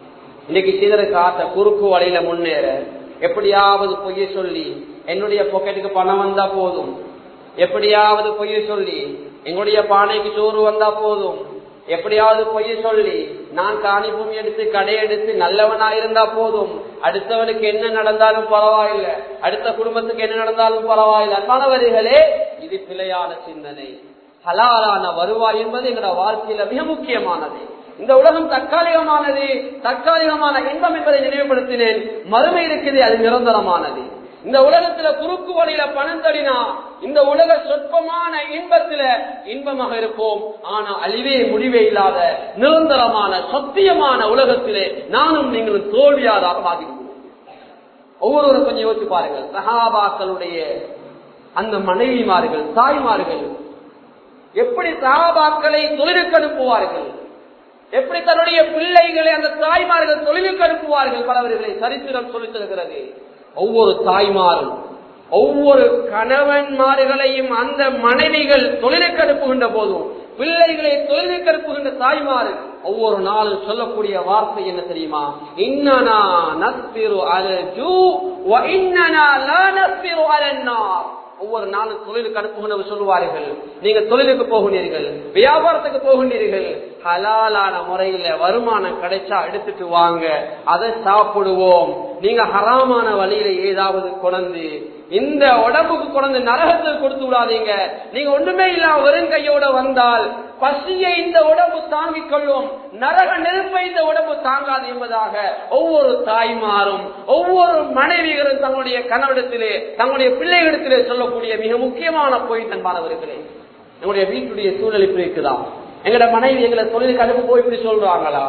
இன்னைக்கு சிலருக்கு ஆசை குறுக்கு வழியில முன்னேற எப்படியாவது பொய்ய சொல்லி என்னுடைய பாக்கெட்டுக்கு பணம் வந்தா போதும் எப்படியாவது பொய்ய சொல்லி எங்களுடைய பானைக்கு சோறு வந்தா போதும் எப்படியாவது பொய்ய சொல்லி நான் காணி பூமி எடுத்து கடை எடுத்து நல்லவனா இருந்தா போதும் அடுத்தவனுக்கு என்ன நடந்தாலும் பரவாயில்லை அடுத்த குடும்பத்துக்கு என்ன நடந்தாலும் பரவாயில்லை அன்பானவர்களே இது பிழையான சிந்தனை ஹலாலான வருவாய் என்பது எங்களோட வாழ்க்கையில மிக முக்கியமானது இந்த உலகம் தற்காலிகமானது தற்காலிகமான இன்பம் என்பதை நினைவுபடுத்தினேன் மறுமை இருக்குது அது நிரந்தரமானது இந்த உலகத்துல குறுக்கு வழியில பணம் தடினா இந்த உலக சொற்பமான இன்பத்துல இன்பமாக இருப்போம் ஆனா அழிவே முடிவே இல்லாத நிரந்தரமான சத்தியமான உலகத்திலே நானும் நீங்களும் தோல்வியாதாக ஆகிவிடுவோம் ஒவ்வொருவரும் கொஞ்சம் யோசிச்சு பாருங்கள் சகாபாக்களுடைய அந்த மனைவிமார்கள் தாய்மார்கள் எப்படி சகாபாக்களை தொழிலுக்கு அனுப்புவார்கள் எப்படி தன்னுடைய பிள்ளைகளை அந்த தாய்மார்கள் தொழிலுக்கு அனுப்புவார்கள் பலவர்களை சரித்திரம் சொல்லித் தருகிறது ஒவ்வொரு தாய்மாரும் ஒவ்வொரு கணவன்மார்களையும் அந்த மனைவிகள் தொழிலுக்கு அனுப்புகின்ற போதும் பிள்ளைகளை தொழிலுக்கு அனுப்புகின்ற தாய்மாறு ஒவ்வொரு நாளும் சொல்லக்கூடிய வார்த்தை என்ன தெரியுமா இன்னனா நஸ்பிரு அலஜு வ இன்னனா லா நஸ்பிரு அலன்னார் ஒவ்வொரு நாளும் தொழிலுக்கு அனுப்புகின்ற சொல்லுவார்கள் நீங்க தொழிலுக்கு போகின்றீர்கள் வியாபாரத்துக்கு போகின்றீர்கள் ஹலாலான முறையில வருமானம் கிடைச்சா எடுத்துட்டு வாங்க அதை சாப்பிடுவோம் நீங்க ஹராமான வழியில ஏதாவது கொண்டு இந்த உடம்புக்கு கொண்டு நரகத்தில் கொடுத்து விடாதீங்க நீங்க ஒண்ணுமே இல்லாம வெறும் கையோட வந்தால் பசியை இந்த உடம்பு தாங்கிக் கொள்ளும் நரக நெருப்பை இந்த உடம்பு தாங்காது என்பதாக ஒவ்வொரு தாய்மாரும் ஒவ்வொரு மனைவிகளும் தங்களுடைய கணவரிடத்திலே தங்களுடைய பிள்ளைகளிடத்திலே சொல்லக்கூடிய மிக முக்கியமான பொய் தன்பானவர்களே எங்களுடைய வீட்டுடைய சூழல் இப்படி இருக்குதா எங்கட மனைவி எங்களை தொழிலுக்கு அனுப்ப போய் இப்படி சொல்றாங்களா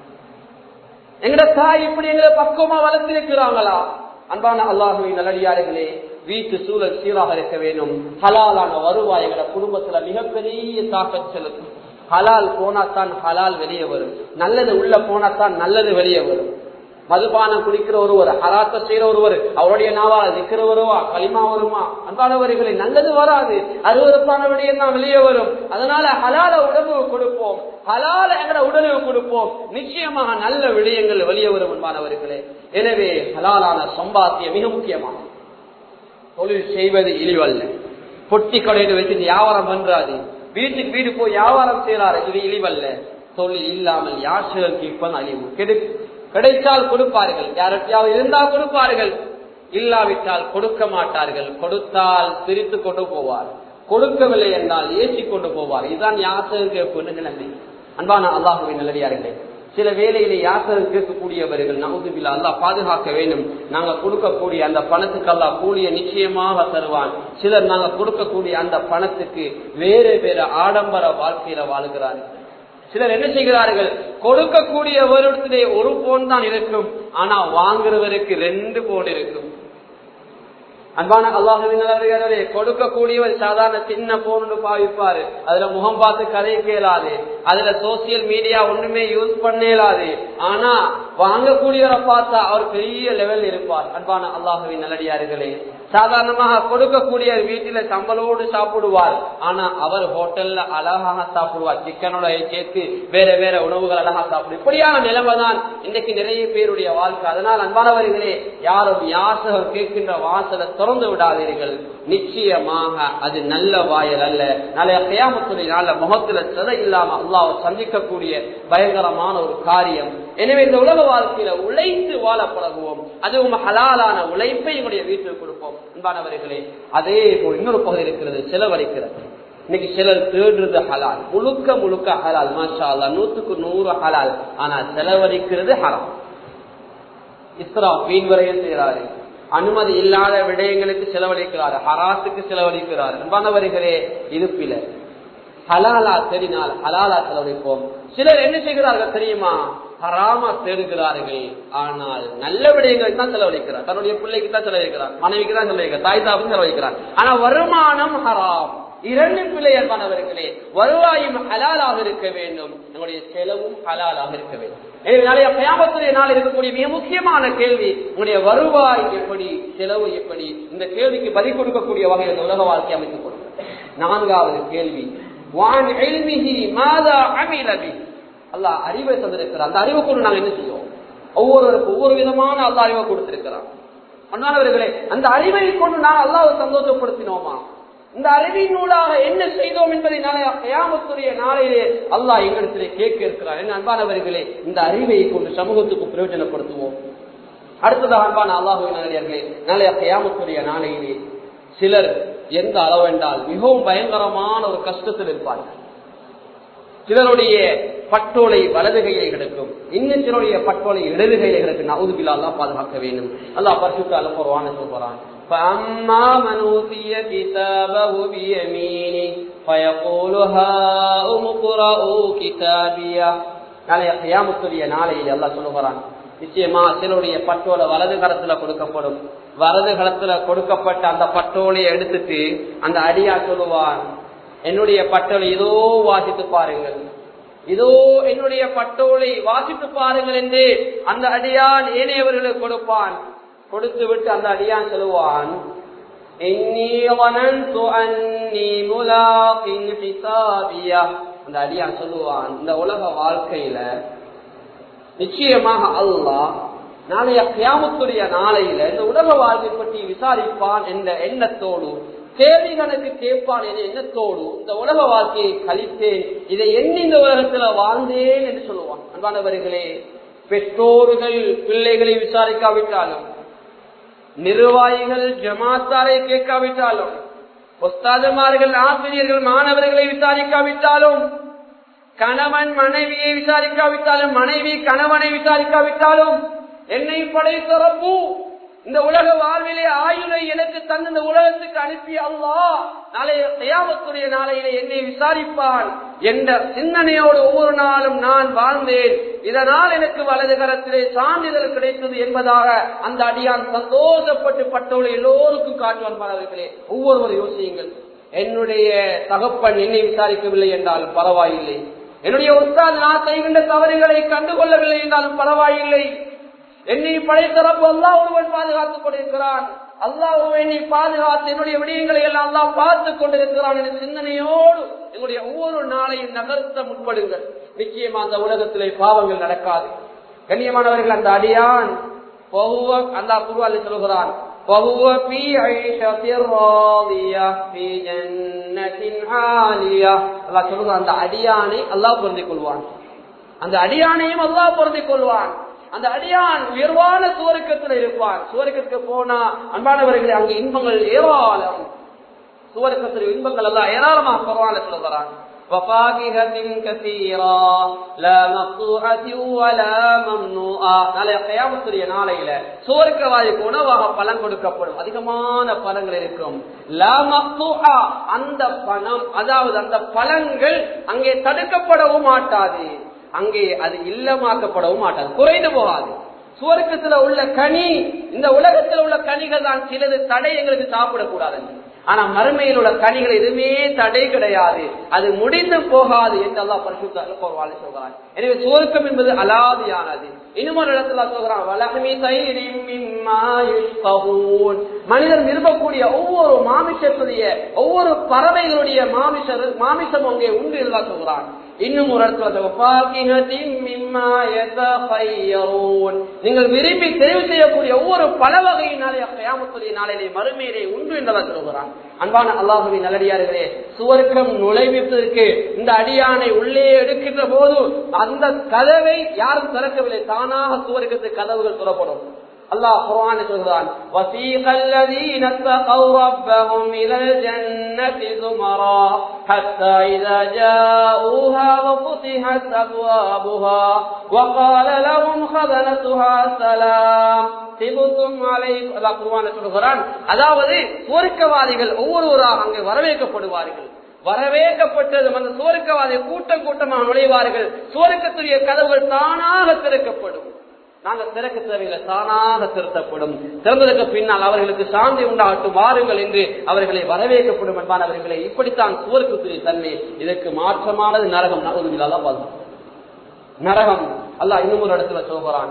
எங்கட தாய் இப்படி எங்களை பக்குவமா வளர்த்திருக்கிறாங்களா அன்பான அல்லாஹுவின் நல்லடியார்களே வீட்டு சூழல் சீராக இருக்க வேண்டும் ஹலாலான வருவாய் எங்கட குடும்பத்துல மிகப்பெரிய தாக்கம் செலுத்தும் ஹலால் போனாத்தான் ஹலால் வெளியே வரும் நல்லது உள்ள போனாத்தான் நல்லது வெளியே வரும் மதுபானம் குடிக்கிற ஒருவர் ஹராத்த செய்யற ஒருவர் அவருடைய நாவால நிக்கிற வருவா களிமா வருமா அன்பானவர்களை நல்லது வராது அருவறுப்பான விடயம் தான் வெளியே வரும் அதனால ஹலால உடம்பு கொடுப்போம் ஹலால எங்கட உடலுக்கு கொடுப்போம் நிச்சயமாக நல்ல விடயங்கள் வெளியே வரும் அன்பானவர்களே எனவே ஹலாலான சம்பாத்தியம் மிக முக்கியமானது தொழில் செய்வது இழிவல்ல பொட்டி கடையில் வச்சு வியாபாரம் பண்றாரு வீட்டுக்கு வீடு போய் வியாபாரம் செய்யறாரு இது இழிவல்ல தொழில் இல்லாமல் யார் சிலர் கேட்பது அழிவு கெடு கிடைத்தால் கொடுப்பார்கள் யார்கிட்டயாவது இருந்தால் கொடுப்பார்கள் இல்லாவிட்டால் கொடுக்க மாட்டார்கள் கொடுத்தால் பிரித்து கொண்டு போவார் கொடுக்கவில்லை என்றால் ஏற்றி கொண்டு போவார் இதுதான் யாசகம் கேட்பு நிலைமை அன்பான அல்லாஹுவின் நல்லடியார்களே சில வேலையிலே யாசகம் கேட்கக்கூடியவர்கள் நமுதுபில்லா அல்லா பாதுகாக்க வேண்டும் நாங்க கொடுக்கக்கூடிய அந்த பணத்துக்கு அல்லா கூலிய நிச்சயமாக தருவான் சிலர் நாங்க கொடுக்கக்கூடிய அந்த பணத்துக்கு வேறு வேறு ஆடம்பர வாழ்க்கையில வாழ்கிறார்கள் சிலர் என்ன செய்கிறார்கள் கொடுக்கக்கூடிய வருடத்திலே ஒரு போன் தான் இருக்கும் ஆனா வாங்குறவருக்கு ரெண்டு போன் இருக்கும் அன்பான அல்லாஹுவின் கொடுக்கக்கூடியவர் சாதாரண சின்ன போன் பாவிப்பாரு அதுல முகம் பார்த்து கதை கேளாது அதுல சோசியல் மீடியா ஒண்ணுமே யூஸ் பண்ணலாது ஆனா வாங்கக்கூடியவரை பார்த்தா அவர் பெரிய லெவல் இருப்பார் அன்பான அல்லாஹுவின் நல்லடியார்களே சாதாரணமாக கொடுக்கக்கூடிய வீட்டில சம்பளோடு சாப்பிடுவார் ஆனா அவர் ஹோட்டல்ல அழகாக சாப்பிடுவார் சிக்கனோட சேர்த்து வேற வேற உணவுகள் அழகா சாப்பிடும் இப்படியான நிலைமை தான் இன்னைக்கு நிறைய பேருடைய வாழ்க்கை அதனால் அன்பானவர்களே யாரும் யாசகம் கேட்கின்ற வாசலை திறந்து விடாதீர்கள் நிச்சயமாக அது நல்ல வாயல் அல்ல நாளைய கையாமத்துடைய நாள முகத்துல சிலை இல்லாம அல்லாவை சந்திக்கக்கூடிய பயங்கரமான ஒரு காரியம் எனவே இந்த உலக வாழ்க்கையில உழைத்து வாழ பழகுவோம் அதுவும் ஹலாலான உழைப்பை எங்களுடைய வீட்டில் கொடுப்போம் அன்பானவர்களே அதே போல் இன்னொரு பகுதி இருக்கிறது செலவழிக்கிறது இன்னைக்கு சிலர் தேடுறது ஹலால் முழுக்க முழுக்க ஹலால் மாஷா அல்லா நூத்துக்கு நூறு ஹலால் ஆனா செலவழிக்கிறது ஹராம் இஸ்ரா வீண் வரையும் செய்யறாரு அனுமதி இல்லாத விடயங்களுக்கு செலவழிக்கிறார் ஹராத்துக்கு செலவழிக்கிறார் அன்பானவர்களே இருப்பில ஹலாலா தேடினால் ஹலாலா செலவழிப்போம் சிலர் என்ன செய்கிறார்கள் தெரியுமா ஹராமா தேடுகிறார்கள் ஆனால் நல்ல விடயங்களுக்கு தான் செலவழிக்கிறார் தன்னுடைய பிள்ளைக்கு தான் செலவழிக்கிறார் மனைவிக்கு தான் செலவழிக்கிறார் தாய் தாப்புக்கு செலவழிக்கிறார் ஆனா வருமானம் ஹராம் இரண்டு பிள்ளையர்மானவர்களே வருவாயும் ஹலாலாக இருக்க வேண்டும் நம்முடைய செலவும் ஹலாலாக இருக்க வேண்டும் நாளைய பயாமத்துடைய நாள் இருக்கக்கூடிய மிக முக்கியமான கேள்வி உங்களுடைய வருவாய் எப்படி செலவு எப்படி இந்த கேள்விக்கு பதில் கொடுக்கக்கூடிய வகையில் இந்த உலக வாழ்க்கை அமைத்துக் கொடுங்க நான்காவது கேள்வி வான் எழுமிகி மாதா அமிலபி அல்லாஹ் அறிவை தந்திருக்கிறார் அந்த அறிவை கொண்டு நாங்க என்ன செய்வோம் ஒவ்வொருவருக்கும் ஒவ்வொரு விதமான அல்லா அறிவை கொடுத்திருக்கிறான் அண்ணானவர்களே அந்த அறிவை கொண்டு நான் அல்லாவை சந்தோஷப்படுத்தினோமா இந்த அறிவினூடாக என்ன செய்தோம் என்பதை நாளை கயாமத்துடைய நாளையிலே அல்லாஹ் எங்களிடத்திலே கேட்க இருக்கிறார் என்ன அன்பானவர்களே இந்த அறிவை கொண்டு சமூகத்துக்கு பிரயோஜனப்படுத்துவோம் அடுத்ததாக அன்பான அல்லாஹுவின் நல்லே நாளைய கயாமத்துடைய நாளையிலே சிலர் எந்த அளவென்றால் மிகவும் பயங்கரமான ஒரு கஷ்டத்தில் இருப்பார்கள் சிலருடைய பட்டோலை வலது கையிலே கிடக்கும் இன்னும் சிலருடைய பட்டோலை இடது கையிலே கிடக்கும் நவுதுபில்லா அல்லாஹ் பாதுகாக்க வேண்டும் அல்லாஹ் பரிசுத்த அல்ல போறான்னு சொல்றான் فأما من أوتي كتابه بيمينه فيقول هاؤم اقرءوا كتابيه நாளைய கியாமத்துடைய நாளையில் அல்லாஹ் சொல்லுகிறான் நிச்சயமா சிலருடைய பட்டோலை வலது கரத்துல கொடுக்கப்படும் வலது கரத்துல கொடுக்கப்பட்ட அந்த பட்டோலையை எடுத்துட்டு அந்த அடியா சொல்லுவான் என்னுடைய பட்டோலை இதோ வாசித்து பாருங்கள் இதோ என்னுடைய பட்டோலை வாசித்து பாருங்கள் என்று அந்த அடியான் ஏனையவர்களுக்கு கொடுப்பான் கொடுத்து விட்டு அந்த அடியான் சொல்லுவான் அந்த அடியான் சொல்லுவான் இந்த உலக வாழ்க்கையில நிச்சயமாக அல்லாஹ் நாளைய கியாமத்துடைய நாளையில இந்த உலக வாழ்க்கை பற்றி விசாரிப்பான் என்ற எண்ணத்தோடு கேள்விகளுக்கு கேட்பான் என்ற எண்ணத்தோடு இந்த உலக வாழ்க்கையை கழித்தேன் இதை எண்ணி இந்த உலகத்துல வாழ்ந்தேன் என்று சொல்லுவான் அன்பானவர்களே பெற்றோர்கள் பிள்ளைகளை விசாரிக்காவிட்டாலும் நிர்வாகிகள் ஜமாத்தாரை கேட்காவிட்டாலும் ஒஸ்தாதுமார்கள் ஆசிரியர்கள் மாணவர்களை விசாரிக்காவிட்டாலும் கணவன் மனைவியை விசாரிக்காவிட்டாலும் மனைவி கணவனை விசாரிக்காவிட்டாலும் என்னை படைத்த ரப்பு இந்த உலக வாழ்விலே ஆயுளை எனக்கு தந்து இந்த உலகத்துக்கு அனுப்பி அல்லா நாளைய தயாமத்துடைய நாளையிலே என்னை விசாரிப்பான் என்ற சிந்தனையோடு ஒவ்வொரு நாளும் நான் வாழ்ந்தேன் இதனால் எனக்கு வலது கரத்திலே சான்றிதழ் கிடைத்தது என்பதாக அந்த அடியான் சந்தோஷப்பட்டு பட்டோடு எல்லோருக்கும் காட்டுவான் மாணவர்களே ஒவ்வொருவர் யோசியுங்கள் என்னுடைய தகப்பன் என்னை விசாரிக்கவில்லை என்றாலும் பரவாயில்லை என்னுடைய உஸ்தாத் நான் செய்கின்ற தவறுகளை கண்டுகொள்ளவில்லை என்றாலும் பரவாயில்லை என்னை படைத்தரப்பு அல்லா ஒருவன் பாதுகாத்துக் கொண்டிருக்கிறான் அல்லா ஒருவன் என்னை பாதுகாத்து என்னுடைய விடயங்களை எல்லாம் அல்லா பார்த்துக் கொண்டிருக்கிறான் என்ற சிந்தனையோடு எங்களுடைய ஒவ்வொரு நாளையும் நகர்த்த முற்படுங்கள் நிச்சயமா அந்த உலகத்திலே பாவங்கள் நடக்காது கண்ணியமானவர்கள் அந்த அடியான் அல்லா குருவாலி சொல்கிறான் وهو في عيشة راضية في جنة عالية الله சொல்லுங்க அந்த அடியானை அல்லாஹ் பொருந்திக் கொள்வான் அந்த அடியானையும் அல்லாஹ் பொருந்திக் கொள்வான் அந்த அடியான் உயர்வான சுவருக்கத்தில் இருப்பான் சுவருக்கத்துக்கு போனா அன்பானவர்களே அங்கு இன்பங்கள் ஏராளம் சுவருக்கத்தில் இன்பங்கள் எல்லாம் ஏராளமாக குறவான சொல்லுகிறான் وفاكهة كثيرة لا مقطوعة ولا ممنوعة நாளைய கயாமத்துடைய நாளையில சுவர்க்கவாதிக்கு உணவாக பலன் கொடுக்கப்படும் அதிகமான பழங்கள் இருக்கும் லா மக்தூஆ அந்த பணம் அதாவது அந்த பழங்கள் அங்கே தடுக்கப்படவும் மாட்டாது அங்கே அது இல்லமாக்கப்படவும் மாட்டாது குறைந்து போகாது சுவர்க்கத்துல உள்ள கனி இந்த உலகத்தில் உள்ள கனிகள் தான் சிலது தடை எங்களுக்கு சாப்பிடக்கூடாது ஆனா மறுமையில் உள்ள கனிகள் எதுவுமே தடை கிடையாது அது முடிந்து போகாது என்று அல்லா பரிசுத்த சொல்கிறான் எனவே சுவர்க்கம் என்பது அலாதியானது இன்னும் ஒரு இடத்துல சொல்கிறான் வலகமி மனிதன் விரும்பக்கூடிய ஒவ்வொரு மாமிசத்துடைய ஒவ்வொரு பறவைகளுடைய மாமிச மாமிசம் அங்கே உண்டு எல்லாம் சொல்கிறான் இன்னும் ஒரு இடத்துல நீங்கள் விரும்பி தெரிவு செய்யக்கூடிய ஒவ்வொரு பல வகையினாலே கயாமத்துடைய நாளிலே மறுமையிலே உண்டு என்றவர் சொல்கிறான் அன்பான அல்லாஹுவின் நல்லடியார்களே சுவர்க்கம் நுழைவிப்பதற்கு இந்த அடியானை உள்ளே எடுக்கின்ற போது அந்த கதவை யாரும் திறக்கவில்லை தானாக சுவர்க்கத்து கதவுகள் துறப்படும் அல்லாஹ் குர்ஆன் சொல்கிறான் وَسِيقَ الَّذِينَ اتَّقَوْا رَبَّهُمْ إِلَى الْجَنَّةِ زُمَرًا حَتَّى إِذَا جَاءُوهَا وَفُتِحَتْ أَبْوَابُهَا وَقَالَ لَهُمْ خَزَنَتُهَا سَلَامٌ திபுத்தும் அலைக்கும் அல்லாஹ் குர்ஆன் சொல்கிறான் அதாவது சுவர்க்கவாதிகள் ஒவ்வொருவராக அங்கே வரவேற்கப்படுவார்கள் வரவேற்கப்பட்டதும் அந்த சுவர்க்கவாதி கூட்டம் கூட்டமாக நுழைவார்கள் சுவர்க்கத்துடைய கதவுகள் தானாக திறக்கப்படும் நாங்கள் திறக்க தேவையில்லை தானாக திருத்தப்படும் திறந்ததற்கு பின்னால் அவர்களுக்கு சாந்தி உண்டாகட்டும் வாருங்கள் என்று அவர்களை வரவேற்கப்படும் என்பானவர்களை இப்படித்தான் சுவர்க்கத்துடைய தன்மை இதற்கு மாற்றமானது நரகம் நகருவிழாதான் பார்க்கும் நரகம் அல்லாஹ் இன்னும் ஒரு இடத்துல சொல்கிறான்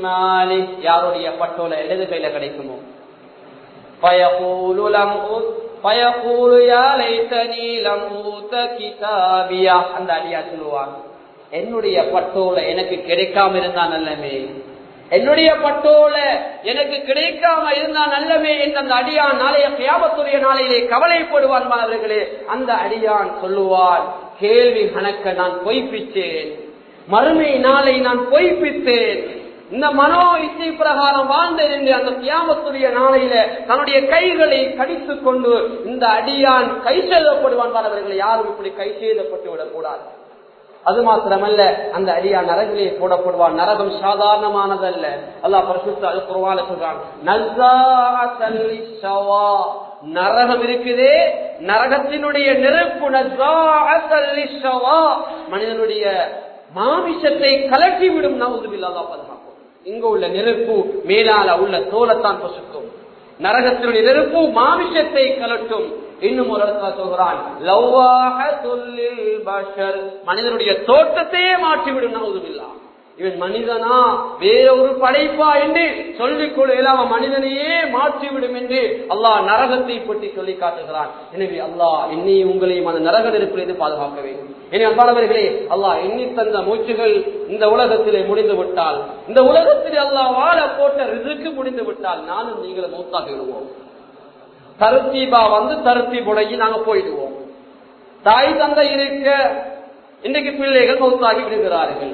யாருடைய பட்டோல இடது கையில கிடைக்குமோ பயகூலு யா லைத்தனி லம் ஊத கிதாபியா அந்த அடியா சொல்லுவாங்க என்னுடைய பட்டோல எனக்கு கிடைக்காம இருந்தா நல்லமே என்னுடைய பட்டோல எனக்கு கிடைக்காம இருந்தா நல்லமே என்ற அந்த அடியான் நாளைய கியாமத்துடைய நாளையிலே கவலைப்படுவான் மாணவர்களே அந்த அடியான் சொல்லுவார் கேள்வி கணக்க நான் பொய்ப்பிச்சேன் மறுமை நாளை நான் பொய்ப்பித்தேன் இந்த மனோ இசை பிரகாரம் வாழ்ந்திருந்து அந்த தியாமத்துடைய நாளையில தன்னுடைய கைகளை கடித்துக் கொண்டு இந்த அடியான் கை செய்தப்படுவான் அவர்களை யாரும் இப்படி கை செய்தப்பட்டு விடக்கூடாது அது மாத்திரமல்ல அந்த அடியா நரகிலே போடப்படுவான் நரகம் சாதாரணமானதல்ல அல்லாஹ் பரிசுத்த அல் குர்ஆன்ல சொல்றான் நஸாஅத்தல் லிஷவா நரகம் இருக்குதே நரகத்தினுடைய நெருப்பு நஸாஅத்தல் லிஷவா மனிதனுடைய மாமிசத்தை கலட்டி விடும் நவுதுபில்லா அல்லாஹ் பாதுகாக்கும் இங்க உள்ள நெருப்பு மேலால உள்ள தோலத்தான் பசுக்கும் நரகத்தினுடைய நெருப்பு மாமிசத்தை கலட்டும் இன்னும் ஒரு இடத்துல சொல்கிறான் லவ்வாஹத்துல்லில் பஷர் மனிதனுடைய தோட்டத்தையே மாற்றிவிடும் நவுதுபில்லா இவன் மனிதனா வேற ஒரு படைப்பா என்று சொல்லிக் கொள்ள மனிதனையே மாற்றிவிடும் என்று அல்லாஹ் நரகத்தை பற்றி சொல்லி காட்டுகிறான் எனவே அல்லாஹ் என்னையும் உங்களையும் அந்த நரக நெருப்பிலிருந்து பாதுகாக்க வேண்டும் இனி அன்பானவர்களே அல்லாஹ் எண்ணி தந்த மூச்சுகள் இந்த உலகத்திலே முடிந்து விட்டால் இந்த உலகத்திலே அல்லாஹ் வாழ போட்ட ரிசுக்கு முடிந்து விட்டால் நானும் நீங்களும் மூத்தாக விடுவோம் தருத்தீபா வந்து தருத்தி புடங்கி நாங்க போயிடுவோம் தாய் தந்தை இருக்க இன்னைக்கு பிள்ளைகள் மௌத்தாகி விடுகிறார்கள்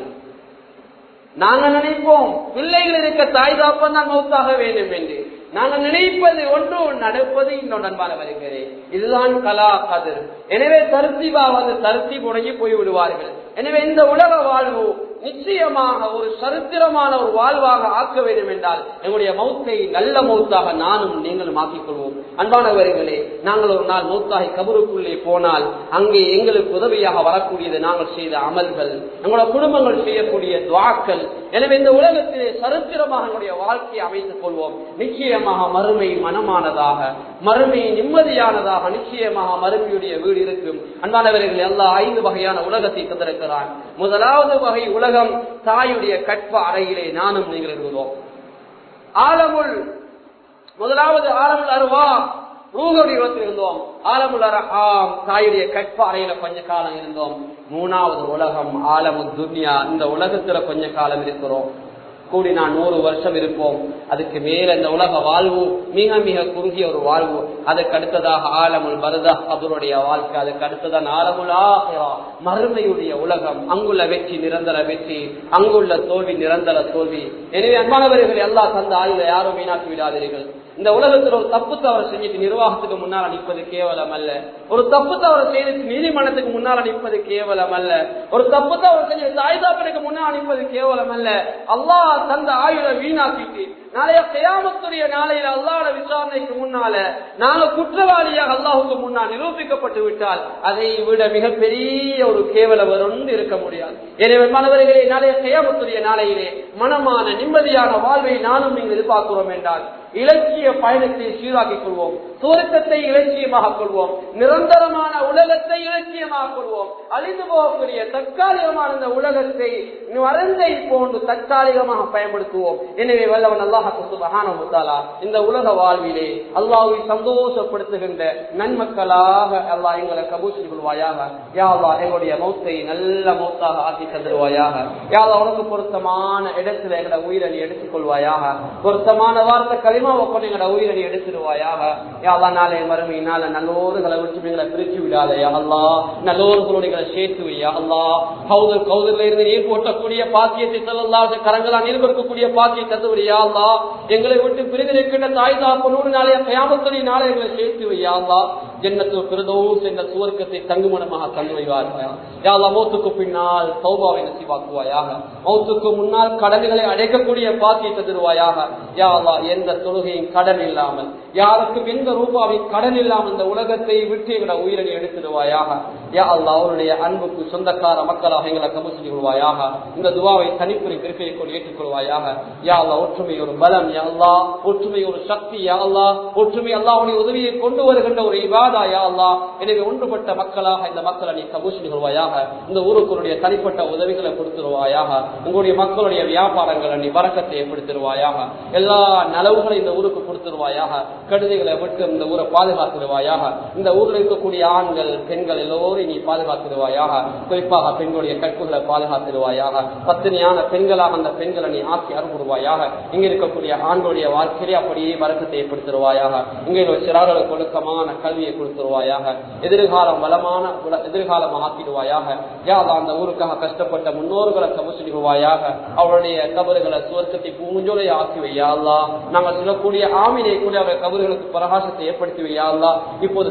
நாங்க நினைப்போம் பிள்ளைகள் இருக்க தாய் தாப்பன் தான் மௌத்தாக வேண்டும் என்று நாங்கள் நினைப்பது ஒன்று நடப்பது இன்னொன்று அன்பான வருகிறேன் இதுதான் கலா கதிர் எனவே தருத்திபா வந்து தருத்தி முடங்கி போய் விடுவார்கள் எனவே இந்த உலக வாழ்வு நிச்சயமாக ஒரு சரித்திரமான ஒரு வாழ்வாக ஆக்க வேண்டும் என்றால் எங்களுடைய மௌத்தை நல்ல மௌத்தாக நானும் நீங்களும் ஆக்கிக் கொள்வோம் அன்பானவர்களே நாங்கள் ஒரு நாள் மௌத்தாகி கபருக்குள்ளே போனால் அங்கே எங்களுக்கு உதவியாக வரக்கூடியது நாங்கள் செய்த அமல்கள் எங்களுடைய குடும்பங்கள் செய்யக்கூடிய துவாக்கள் எனவே இந்த உலகத்திலே சரித்திரமாக எங்களுடைய வாழ்க்கையை அமைத்துக் கொள்வோம் நிச்சயமாக மறுமை மனமானதாக மறுமை நிம்மதியானதாக நிச்சயமாக மறுமையுடைய வீடு இருக்கும் அன்பானவர்கள் எல்லா ஐந்து வகையான உலகத்தை தந்திருக்கிறான் முதலாவது வகை உலகம் தாயுடைய கற்ப அறையிலே நானும் நீங்கள் இருக்கிறோம் ஆலமுல் முதலாவது ஆலமுல் அருவா ரூகருடைய இடத்தில் இருந்தோம் ஆலமுல் அரஹாம் தாயுடைய கற்ப அறையில கொஞ்ச காலம் இருந்தோம் மூணாவது உலகம் ஆலமு துன்யா இந்த உலகத்துல கொஞ்ச காலம் இருக்கிறோம் கூடி நான் நூறு வருஷம் இருப்போம் அதுக்கு மேல இந்த உலக வாழ்வு மிக மிக குறுகிய ஒரு வாழ்வு அதுக்கு அடுத்ததாக ஆலமுல் பரதா அவருடைய வாழ்க்கை அதுக்கு அடுத்ததான் ஆலமுல் ஆஹிரா மறுமையுடைய உலகம் அங்குள்ள வெற்றி நிரந்தர வெற்றி அங்குள்ள தோல்வி நிரந்தர தோல்வி எனவே அன்பானவர்கள் எல்லா தந்த ஆயுத யாரும் வீணாக்கி விடாதீர்கள் இந்த உலகத்தில் ஒரு தப்பு தவறு செஞ்சுட்டு நிர்வாகத்துக்கு முன்னால் நிற்பது கேவலம் அல்ல ஒரு தப்பு தவறு செய்துட்டு நீதிமன்றத்துக்கு முன்னால் நிற்பது கேவலம் அல்ல ஒரு தப்பு தவறு செஞ்சு தாய் தாப்பனுக்கு முன்னால் நிற்பது கேவலம் அல்ல அல்லாஹ் தந்த ஆயுத வீணாக்கிட்டு நாளைய கயாமத்துடைய நாளையில அல்லாட விசாரணைக்கு முன்னால நாங்க குற்றவாளியாக அல்லாஹுக்கு முன்னால் நிரூபிக்கப்பட்டு விட்டால் அதை விட மிகப்பெரிய ஒரு கேவலம் ஒன்று இருக்க முடியாது எனவே மாணவர்களே நாளைய கயாமத்துடைய நாளையிலே மனமான நிம்மதியான வாழ்வை நானும் நீங்கள் எதிர்பார்க்கிறோம் என்றால் இலக்கிய பயணத்தை சீராக்கிக் கொள்வோம் சுவர்க்கத்தை இலட்சியமாக கொள்வோம் நிரந்தரமான உலகத்தை இலட்சியமாக கொள்வோம் அழிந்து போகக்கூடிய தற்காலிகமான இந்த உலகத்தை மருந்தை போன்று தற்காலிகமாக பயன்படுத்துவோம் எனவே வல்லவன் அல்லாஹ் சுபஹானா இந்த உலக வாழ்விலே அல்லாஹை சந்தோஷப்படுத்துகின்ற நன்மக்களாக அல்லாஹ் எங்களை கபூசி கொள்வாயாக யாவா எங்களுடைய மௌத்தை நல்ல மௌத்தாக ஆக்கி தந்துடுவாயாக யாவா உனக்கு பொருத்தமான இடத்துல எங்களை உயிரை நீ எடுத்துக் கொள்வாயாக பொருத்தமான வார்த்தை களிமாவை கொண்டு எங்களோட உயிரை நீ எடுத்துடுவாயாக யாவா நாளை மறுமையினால நல்லோர்களை விட்டு எங்களை பிரிச்சு விடாதையா அல்லா நல்லோர்களோடு எங்களை சேர்த்து வையா அல்லா கௌதர் கௌதர்ல இருந்து நீர் போட்டக்கூடிய பாக்கியத்தை செல்லல்லாத கரங்களா நீர் கொடுக்கக்கூடிய பாக்கியை தந்துவிடியா அல்லா எங்களை விட்டு பிரிந்திருக்கின்ற தாய் தாப்பனோடு நாளைய கயாமத்தொழி நாளை எங்களை சேர்த்து வையா அல்லா ஜன்னத்து பிரதோஸ் என்ற சுவர்க்கத்தை தங்குமனமாக தந்து வைவார்கள் யாழ்லா மௌத்துக்கு பின்னால் சௌபாவை நசிவாக்குவாயாக மௌத்துக்கு முன்னால் கடன்களை அடைக்கக்கூடிய பாக்கியத்தை தருவாயாக யாழ்லா எந்த தொழுகையும் கடன் இல்லாமல் யாருக்கும் எந்த ரூபாவின் கடன் இல்லாமல் இந்த உலகத்தை விட்டு எங்களை உயிரணி எடுத்துடுவாயாக யா அல்லா அவருடைய அன்புக்கு சொந்தக்கார மக்களாக எங்களை கபூசி கொள்வாயாக இந்த துவாவை தனிப்புரை திருப்பியை கொண்டு ஏற்றுக்கொள்வாயாக யா அல்லா ஒற்றுமை ஒரு பலம் யா அல்லா ஒற்றுமை ஒரு சக்தி யா அல்லா ஒற்றுமை அல்லாவுடைய உதவியை கொண்டு வருகின்ற ஒரு இவா தராதாயா அல்லா எனவே ஒன்றுபட்ட மக்களாக இந்த மக்களை நீ கபூஷன் கொள்வாயாக இந்த ஊருக்குடைய தனிப்பட்ட உதவிகளை கொடுத்துருவாயாக உங்களுடைய மக்களுடைய வியாபாரங்களை நீ வரக்கத்தை ஏற்படுத்திடுவாயாக எல்லா நலவுகளையும் இந்த ஊருக்கு கொடுத்துருவாயாக கடுதைகளை விட்டு இந்த ஊரை பாதுகாத்துடுவாயாக இந்த ஊரில் இருக்கக்கூடிய ஆண்கள் பெண்கள் எல்லோரையும் நீ பாதுகாத்துடுவாயாக குறிப்பாக பெண்களுடைய கற்புகளை பாதுகாத்துடுவாயாக பத்தினியான பெண்களாக அந்த பெண்களை நீ ஆக்கி அருள்படுவாயாக இங்க இருக்கக்கூடிய ஆண்களுடைய வாழ்க்கையிலே அப்படியே வரக்கத்தை ஏற்படுத்திடுவாயாக இங்கே உள்ள சிறார்களுக்கு ஒழுக்கமான கல்வியை கொடுத்துருவாயாக எதிர்காலம் வளமான உல- எதிர்காலம் ஆக்கிடுவாயாக யாதா அந்த ஊருக்காக கஷ்டப்பட்ட முன்னோர்களை கபசுடுவாயாக அவருடைய கபறுகளை சுவர்க்கத்தை பூஞ்சோலை ஆக்கி வையா அல்லா நாங்கள் சொல்லக்கூடிய ஆமினை கூட அவர் கபறுகளுக்கு பிரகாசத்தை ஏற்படுத்தி வையா அல்லா இப்போது